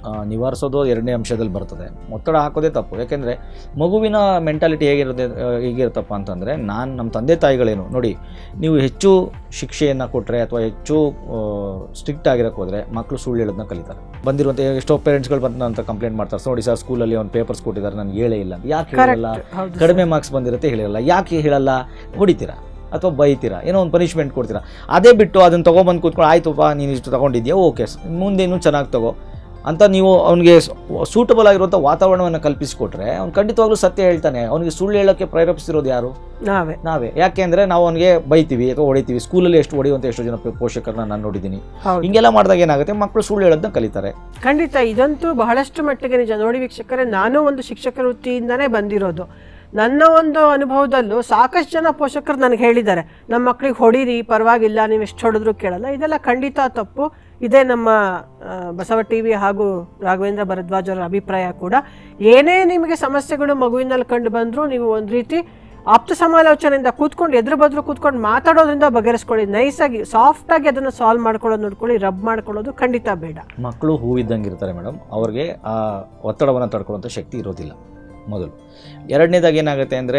Speaker 2: ಆ, ನಿವಾರಿಸೋದು ಎರಡನೇ ಅಂಶದಲ್ಲಿ ಬರ್ತದೆ ಒತ್ತಡ ಹಾಕೋದೇ ತಪ್ಪು ಯಾಕೆಂದರೆ ಮಗುವಿನ ಮೆಂಟಾಲಿಟಿ ಹೇಗಿರುತ್ತೆ ಆ, ಹೇಗಿರುತ್ತಪ್ಪ ಅಂತಂದರೆ ನಾನು ನಮ್ಮ ತಂದೆ ತಾಯಿಗಳೇನು ನೋಡಿ ನೀವು ಹೆಚ್ಚು ಶಿಕ್ಷೆಯನ್ನು ಕೊಟ್ಟರೆ ಅಥವಾ ಹೆಚ್ಚು ಸ್ಟ್ರಿಕ್ಟ್ ಆಗಿರೋಕ್ಕೆ ಹೋದರೆ ಮಕ್ಕಳು ಸುಳ್ಳು ಹೇಳೋದನ್ನ ಕಲಿತಾರೆ ಬಂದಿರುವಂಥ ಎಷ್ಟೋ ಪೇರೆಂಟ್ಸ್ಗಳು ಬಂದು ಅಂತ ಕಂಪ್ಲೇಂಟ್ ಮಾಡ್ತಾರೆ ನೋಡಿ ಸರ್ ಸ್ಕೂಲಲ್ಲಿ ಒಂದು ಪೇಪರ್ಸ್ ಕೊಟ್ಟಿದ್ದಾರೆ ನನಗೆ ಹೇಳೇ ಇಲ್ಲ ಯಾಕೆ ಹೇಳಲ್ಲ
Speaker 1: ಕರೆಕ್ಟ್ ಹೌದು
Speaker 2: ಕಡಿಮೆ ಮಾರ್ಕ್ಸ್ ಬಂದಿರುತ್ತೆ ಹೇಳಿರಲ್ಲ ಯಾಕೆ ಹೇಳಲ್ಲ ಹೊಡಿತೀರಾ ಅಥವಾ ಬೈತೀರಾ ಏನೋ ಒಂದು ಪನಿಷ್ಮೆಂಟ್ ಕೊಡ್ತೀರಾ ಅದೇ ಬಿಟ್ಟು ಅದನ್ನು ತೊಗೊಬಂದು ಕೂತ್ಕೊಂಡು ಆಯ್ತುಪ್ಪ ನೀನು ಇಷ್ಟು ತೊಗೊಂಡಿದ್ಯಾ ಓಕೆ ಮುಂದೆ ಇನ್ನೂ ಚೆನ್ನಾಗಿ ತಗೋ ಅಂತ ನೀವು ಅವನಿಗೆ ಸೂಟಬಲ್ ಆಗಿರುವಂಥ ವಾತಾವರಣವನ್ನು ಕಲ್ಪಿಸಿಕೊಟ್ರೆ ಅವ್ನು ಖಂಡಿತವಾಗ್ಲೂ ಸತ್ಯ ಹೇಳ್ತಾನೆ ಅವನಿಗೆ ಸುಳ್ಳು ಹೇಳೋಕ್ಕೆ ಪ್ರೇರೇಪಿಸಿರೋದು ಯಾರು
Speaker 1: ನಾವೇ
Speaker 2: ನಾವೇ ಯಾಕೆ ಅಂದರೆ ನಾವು ಅವನಿಗೆ ಬೈತೀವಿ ಅಥವಾ ಹೊಡಿತೀವಿ ಸ್ಕೂಲಲ್ಲಿ ಎಷ್ಟು ಹೊಡೆಯುವಂಥ ಎಷ್ಟೋ ಜನ ಪೋಷಕರನ್ನ ನಾನು ನೋಡಿದ್ದೀನಿ
Speaker 1: ಹೌದು
Speaker 2: ಹಿಂಗೆಲ್ಲ ಮಾಡಿದಾಗ ಏನಾಗುತ್ತೆ ಮಕ್ಕಳು ಸುಳ್ಳು ಹೇಳೋದನ್ನ ಕಲಿತಾರೆ
Speaker 1: ಖಂಡಿತ ಇದಂತೂ ಬಹಳಷ್ಟು ಮಟ್ಟಿಗೆ ನಿಜ ನೋಡಿ ವೀಕ್ಷಕರೇ ನಾನು ಒಂದು ಶಿಕ್ಷಕ ವೃತ್ತಿಯಿಂದನೇ ಬಂದಿರೋದು ನನ್ನ ಒಂದು ಅನುಭವದಲ್ಲೂ ಸಾಕಷ್ಟು ಜನ ಪೋಷಕರು ನನಗೆ ಹೇಳಿದ್ದಾರೆ ನಮ್ಮ ಮಕ್ಕಳಿಗೆ ಹೊಡೀರಿ ಪರವಾಗಿಲ್ಲ ನೀವು ಎಷ್ಟು ಹೊಡೆದ್ರು ಕೇಳಲ್ಲ ಇದೆಲ್ಲ ಖಂಡಿತ ತಪ್ಪು ಇದೇ ನಮ್ಮ ಆ, ಬಸವ ಟಿ ವಿ ಹಾಗೂ ರಾಘವೇಂದ್ರ ಭರದ್ವಾಜ್ ಅವರ ಅಭಿಪ್ರಾಯ ಕೂಡ ಏನೇ ನಿಮಗೆ ಸಮಸ್ಯೆಗಳು ಮಗುವಿನಲ್ಲಿ ಕಂಡು ಬಂದರೂ ನೀವು ಒಂದು ರೀತಿ ಆಪ್ತ ಸಮಾಲೋಚನೆಯಿಂದ ಕೂತ್ಕೊಂಡು ಎದುರು ಬದ್ರು ಕೂತ್ಕೊಂಡು ಮಾತಾಡೋದ್ರಿಂದ ಬಗೆಹರಿಸ್ಕೊಳ್ಳಿ ನೈಸಾಗಿ ಸಾಫ್ಟಾಗಿ ಅದನ್ನು ಸಾಲ್ವ್ ಮಾಡ್ಕೊಳ್ಳೋದು ನೋಡ್ಕೊಳ್ಳಿ ರಬ್ ಮಾಡ್ಕೊಳ್ಳೋದು ಖಂಡಿತ ಬೇಡ
Speaker 2: ಮಕ್ಕಳು ಹೂವಿದ್ದಂಗೆ ಇರ್ತಾರೆ ಮೇಡಮ್ ಅವ್ರಿಗೆ ಆ ಒತ್ತಡವನ್ನು ತಡ್ಕೊಳ್ಳೋಂಥ ಶಕ್ತಿ ಇರೋದಿಲ್ಲ ಮೊದಲು ಎರಡನೇದಾಗಿ ಏನಾಗುತ್ತೆ ಅಂದರೆ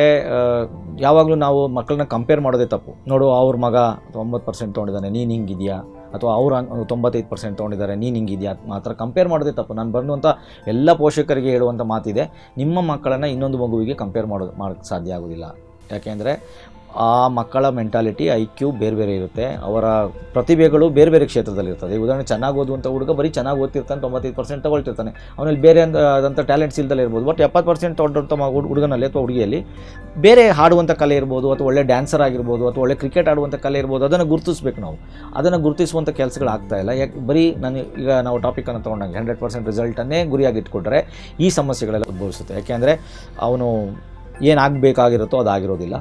Speaker 2: ಯಾವಾಗಲೂ ನಾವು ಮಕ್ಕಳನ್ನ ಕಂಪೇರ್ ಮಾಡೋದೇ ತಪ್ಪು ನೋಡು ಅವ್ರ ಮಗ ತೊಂಬತ್ತು ಪರ್ಸೆಂಟ್ ತೊಗೊಂಡಿದ್ದಾನೆ ನೀನು ಹಿಂಗಿದೆಯಾ ಅಥವಾ ಅವ್ರು ತೊಂಬತ್ತೈದು ಪರ್ಸೆಂಟ್ ತೊಗೊಂಡಿದ್ದಾರೆ ನೀನು ಹಿಂಗಿದೆಯಾ ಮಾತ್ರ ಕಂಪೇರ್ ಮಾಡೋದೇ ತಪ್ಪು ನಾನು ಬಂದುವಂಥ ಎಲ್ಲ ಪೋಷಕರಿಗೆ ಹೇಳುವಂಥ ಮಾತಿದೆ ನಿಮ್ಮ ಮಕ್ಕಳನ್ನು ಇನ್ನೊಂದು ಮಗುವಿಗೆ ಕಂಪೇರ್ ಮಾಡೋದು ಮಾಡೋಕ್ಕೆ ಸಾಧ್ಯ ಆಗೋದಿಲ್ಲ ಯಾಕೆಂದರೆ ಆ ಮಕ್ಕಳ ಮೆಂಟಾಲಿಟಿ ಐ ಕ್ಯೂ ಬೇರೆ ಬೇರೆ ಇರುತ್ತೆ ಅವರ ಪ್ರತಿಭೆಗಳು ಬೇರೆ ಬೇರೆ ಕ್ಷೇತ್ರದಲ್ಲಿ ಇರ್ತದೆ ಉದಾಹರಣೆ ಚೆನ್ನಾಗಿ ಓದುವಂಥ ಹುಡುಗ ಬರೀ ಚೆನ್ನಾಗಿ ಓದ್ತಿರ್ತಾನೆ ತೊಂಬತ್ತೈದು ಪರ್ಸೆಂಟ್ ತಗೊಳ್ತಿರ್ತಾನೆ ಅವನಲ್ಲಿ ಬೇರೆ ಅಂದ ಆದಂಥ ಟ್ಯಾಲೆಂಟ್ಸ್ ಇಲ್ದಲೇ ಇರ್ಬೋದು ಬಟ್ ಎಪ್ಪತ್ತು ಪರ್ಸೆಂಟ್ ತೊಗೊಂಡಂಥ ಮಗು ಹುಡುಗನಲ್ಲಿ ಅಥವಾ ಹುಡುಗಿಯಲ್ಲಿ ಬೇರೆ ಹಾಡುವಂಥ ಕಲೆ ಇರ್ಬೋದು ಅಥವಾ ಒಳ್ಳೆ ಡ್ಯಾನ್ಸರ್ ಆಗಿರ್ಬೋದು ಅಥವಾ ಒಳ್ಳೆ ಕ್ರಿಕೆಟ್ ಆಡುವಂಥ ಕಲೆ ಇರ್ಬೋದು ಅದನ್ನು ಗುರುತಿಸ್ಬೇಕು ನಾವು ಅದನ್ನು ಗುರುತಿಸುವಂಥ ಕೆಲಸಗಳು ಆಗ್ತಾ ಇಲ್ಲ ಯಾಕೆ ಬರೀ ನಾನು ಈಗ ನಾವು ಟಾಪಿಕನ್ನು ತೊಗೊಂಡಂಗೆ ಹಂಡ್ರೆಡ್ ಪರ್ಸೆಂಟ್ ರಿಸಲ್ಟನ್ನೇ ಗುರಿಯಾಗಿ ಇಟ್ಕೊಂಡ್ರೆ ಈ ಸಮಸ್ಯೆಗಳೆಲ್ಲ ಉದ್ಭವಿಸುತ್ತೆ ಯಾಕೆಂದರೆ ಅವನು ಏನಾಗಬೇಕಾಗಿರುತ್ತೋ ಅದಾಗಿರೋದಿಲ್ಲ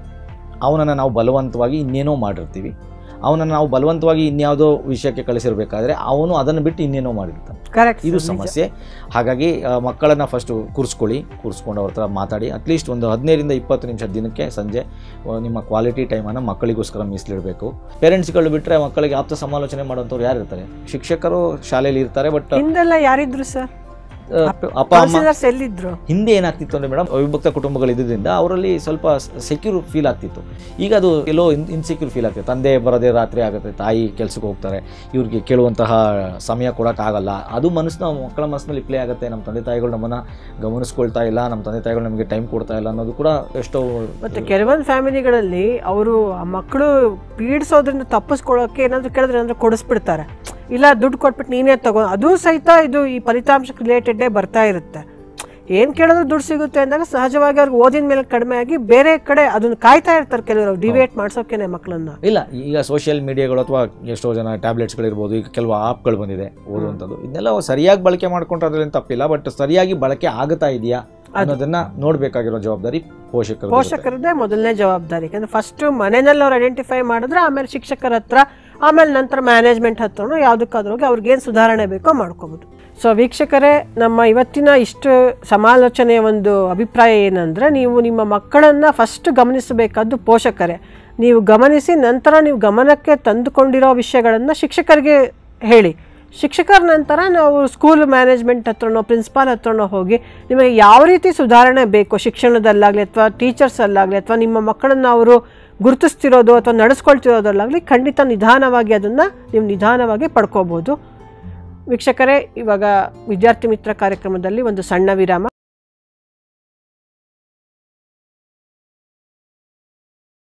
Speaker 2: ಅವನನ್ನು ನಾವು ಬಲವಂತವಾಗಿ ಇನ್ನೇನೋ ಮಾಡಿರ್ತೀವಿ ಅವನನ್ನು ನಾವು ಬಲವಂತವಾಗಿ ಇನ್ಯಾವುದೋ ವಿಷಯಕ್ಕೆ ಕಳಿಸಿರ್ಬೇಕಾದ್ರೆ ಅವನು ಅದನ್ನು ಬಿಟ್ಟು ಇನ್ನೇನೋ ಮಾಡಿರ್ತಾನೆ
Speaker 1: ಕರೆಕ್ಟ್
Speaker 2: ಇದು ಸಮಸ್ಯೆ ಹಾಗಾಗಿ ಆ, ಮಕ್ಕಳನ್ನ ಫಸ್ಟು ಕೂರಿಸ್ಕೊಳ್ಳಿ ಕೂರಿಸ್ಕೊಂಡು ಅವ್ರ ಹತ್ರ ಮಾತಾಡಿ ಅಟ್ಲೀಸ್ಟ್ ಒಂದು ಹದಿನೈದರಿಂದ ಇಪ್ಪತ್ತು ನಿಮಿಷ ದಿನಕ್ಕೆ ಸಂಜೆ ಆ, ನಿಮ್ಮ ಕ್ವಾಲಿಟಿ ಟೈಮನ್ನು ಮಕ್ಕಳಿಗೋಸ್ಕರ ಮೀಸಲಿಡಬೇಕು ಪೇರೆಂಟ್ಸ್ಗಳು ಬಿಟ್ಟರೆ ಮಕ್ಕಳಿಗೆ ಆಪ್ತ ಸಮಾಲೋಚನೆ ಮಾಡೋಂಥವ್ರು ಯಾರು ಇರ್ತಾರೆ ಶಿಕ್ಷಕರು ಶಾಲೆಯಲ್ಲಿ ಇರ್ತಾರೆ ಬಟ್
Speaker 1: ಹಿಂದೆಲ್ಲ ಯಾರಿದ್ರು ಸರ್
Speaker 2: ಅಪ್ಪ ಅಮ್ಮ
Speaker 1: ಕೌನ್ಸಿಲರ್ಸ್ ಎಲ್ಲಿದ್ರು
Speaker 2: ಹಿಂದೆ ಏನಾಗ್ತಿತ್ತು ಅಂದರೆ ಮೇಡಮ್ ಅವಿಭಕ್ತ ಕುಟುಂಬಗಳು ಇದ್ದಿದ್ದರಿಂದ ಅವರಲ್ಲಿ ಸ್ವಲ್ಪ ಸೆಕ್ಯೂರ್ ಫೀಲ್ ಆಗ್ತಿತ್ತು ಈಗ ಅದು ಎಲ್ಲೋ ಇನ್ ಇನ್ಸೆಕ್ಯೂರ್ ಫೀಲ್ ಆಗ್ತದೆ ತಂದೆ ಬರೋದೇ ರಾತ್ರಿ ಆಗುತ್ತೆ ತಾಯಿ ಕೆಲಸಕ್ಕೆ ಹೋಗ್ತಾರೆ ಇವ್ರಿಗೆ ಕೇಳುವಂತಹ ಸಮಯ ಕೊಡೋಕ್ಕಾಗಲ್ಲ ಅದು ಮನಸ್ಸನ್ನ ಮಕ್ಕಳ ಮನಸ್ಸಿನಲ್ಲಿ ಪ್ಲೇ ಆಗುತ್ತೆ ನಮ್ಮ ತಂದೆ ತಾಯಿಗಳು ನಮ್ಮನ್ನು ಗಮನಿಸ್ಕೊಳ್ತಾ ಇಲ್ಲ ನಮ್ಮ ತಂದೆ ತಾಯಿಗಳು ನಮಗೆ ಟೈಮ್ ಕೊಡ್ತಾ ಇಲ್ಲ ಅನ್ನೋದು ಕೂಡ ಎಷ್ಟೋ
Speaker 1: ಮತ್ತೆ ಕೆಲವೊಂದು ಫ್ಯಾಮಿಲಿಗಳಲ್ಲಿ ಅವರು ಆ ಮಕ್ಕಳು ಪೀಡಿಸೋದ್ರಿಂದ ತಪ್ಪಿಸ್ಕೊಳ್ಳೋಕೆ ಏನಾದ್ರು ಕೇಳಿದ್ರೆ ಅಂದ್ರೆ ಕೊಡಿಸ್ಬಿಡ್ತಾರೆ ಇಲ್ಲ ದುಡ್ಡು ಕೊಟ್ಬಿಟ್ಟು ನೀನೇ ತಗೋ ಅದು ಸಹಿತ ಇದು ಈ ಫಲಿತಾಂಶಕ್ಕೆ ರಿಲೇಟೆಡೇ ಬರ್ತಾ ಇರುತ್ತೆ ಏನು ಕೇಳಿದ್ರು ದುಡ್ಡು ಸಿಗುತ್ತೆ ಅಂದಾಗ ಸಹಜವಾಗಿ ಅವ್ರಿಗೆ ಓದಿನ ಮೇಲೆ ಕಡಿಮೆ ಆಗಿ ಬೇರೆ ಕಡೆ ಅದನ್ನ ಕಾಯ್ತಾ ಇರ್ತಾರೆ ಕೆಲವರು ಡಿವೇಟ್ ಮಾಡ್ಸೋಕೆನೆ ಮಕ್ಕಳನ್ನ
Speaker 2: ಇಲ್ಲ ಈಗ ಸೋಷಿಯಲ್ ಮೀಡಿಯಾಗಳು ಅಥವಾ ಎಷ್ಟೋ ಜನ ಟ್ಯಾಬ್ಲೆಟ್ಸ್ಗಳಿರ್ಬೋದು ಈಗ ಕೆಲವು ಆ್ಯಪ್ಗಳು ಬಂದಿದೆ ಓದುವಂಥದ್ದು ಇದನ್ನೆಲ್ಲ ಸರಿಯಾಗಿ ಬಳಕೆ ಮಾಡ್ಕೊಂಡ್ರೆ ಅದರಲ್ಲಿ ತಪ್ಪಿಲ್ಲ ಬಟ್ ಸರಿಯಾಗಿ ಬಳಕೆ ಆಗುತ್ತಾ ಇದೆಯಾ ಅನ್ನೋದನ್ನ ನೋಡಬೇಕಾಗಿರೋ ಜವಾಬ್ದಾರಿ ಪೋಷಕರು
Speaker 1: ಪೋಷಕರದ್ದೇ ಮೊದಲನೇ ಜವಾಬ್ದಾರಿ ಯಾಕಂದ್ರೆ ಫಸ್ಟ್ ಮನೆಯಲ್ಲಿ ಅವ್ರು ಐಡೆಂಟಿಫೈ ಮಾಡಿದ್ರೆ ಆಮೇಲೆ ಶಿಕ್ಷಕರ ಹತ್ರ ಆಮೇಲೆ ನಂತರ ಮ್ಯಾನೇಜ್ಮೆಂಟ್ ಹತ್ರನೂ ಯಾವುದಕ್ಕಾದ್ರೂ ಹೋಗಿ ಅವ್ರಿಗೇನು ಸುಧಾರಣೆ ಬೇಕೋ ಮಾಡ್ಕೋಬೋದು ಸೊ ವೀಕ್ಷಕರೇ ನಮ್ಮ ಇವತ್ತಿನ ಇಷ್ಟು ಸಮಾಲೋಚನೆಯ ಒಂದು ಅಭಿಪ್ರಾಯ ಏನಂದರೆ ನೀವು ನಿಮ್ಮ ಮಕ್ಕಳನ್ನು ಫಸ್ಟ್ ಗಮನಿಸಬೇಕಾದ್ದು ಪೋಷಕರೇ ನೀವು ಗಮನಿಸಿ ನಂತರ ನೀವು ಗಮನಕ್ಕೆ ತಂದುಕೊಂಡಿರೋ ವಿಷಯಗಳನ್ನು ಶಿಕ್ಷಕರಿಗೆ ಹೇಳಿ ಶಿಕ್ಷಕರ ನಂತರ ನಾವು ಸ್ಕೂಲ್ ಮ್ಯಾನೇಜ್ಮೆಂಟ್ ಹತ್ರನೋ ಪ್ರಿನ್ಸಿಪಾಲ್ ಹತ್ರನೋ ಹೋಗಿ ನಿಮಗೆ ಯಾವ ರೀತಿ ಸುಧಾರಣೆ ಬೇಕು ಶಿಕ್ಷಣದಲ್ಲಾಗಲಿ ಅಥವಾ ಟೀಚರ್ಸಲ್ಲಾಗಲಿ ಅಥವಾ ನಿಮ್ಮ ಮಕ್ಕಳನ್ನು ಅವರು ಗುರುತಿಸ್ತಿರೋದು ಅಥವಾ ನಡೆಸ್ಕೊಳ್ತಿರೋದಲ್ಲಾಗಲಿ ಖಂಡಿತ ನಿಧಾನವಾಗಿ ಅದನ್ನು ನೀವು ನಿಧಾನವಾಗಿ ಪಡ್ಕೋಬೋದು ವೀಕ್ಷಕರೇ ಇವಾಗ ವಿದ್ಯಾರ್ಥಿ ಮಿತ್ರ ಕಾರ್ಯಕ್ರಮದಲ್ಲಿ ಒಂದು ಸಣ್ಣ ವಿರಾಮ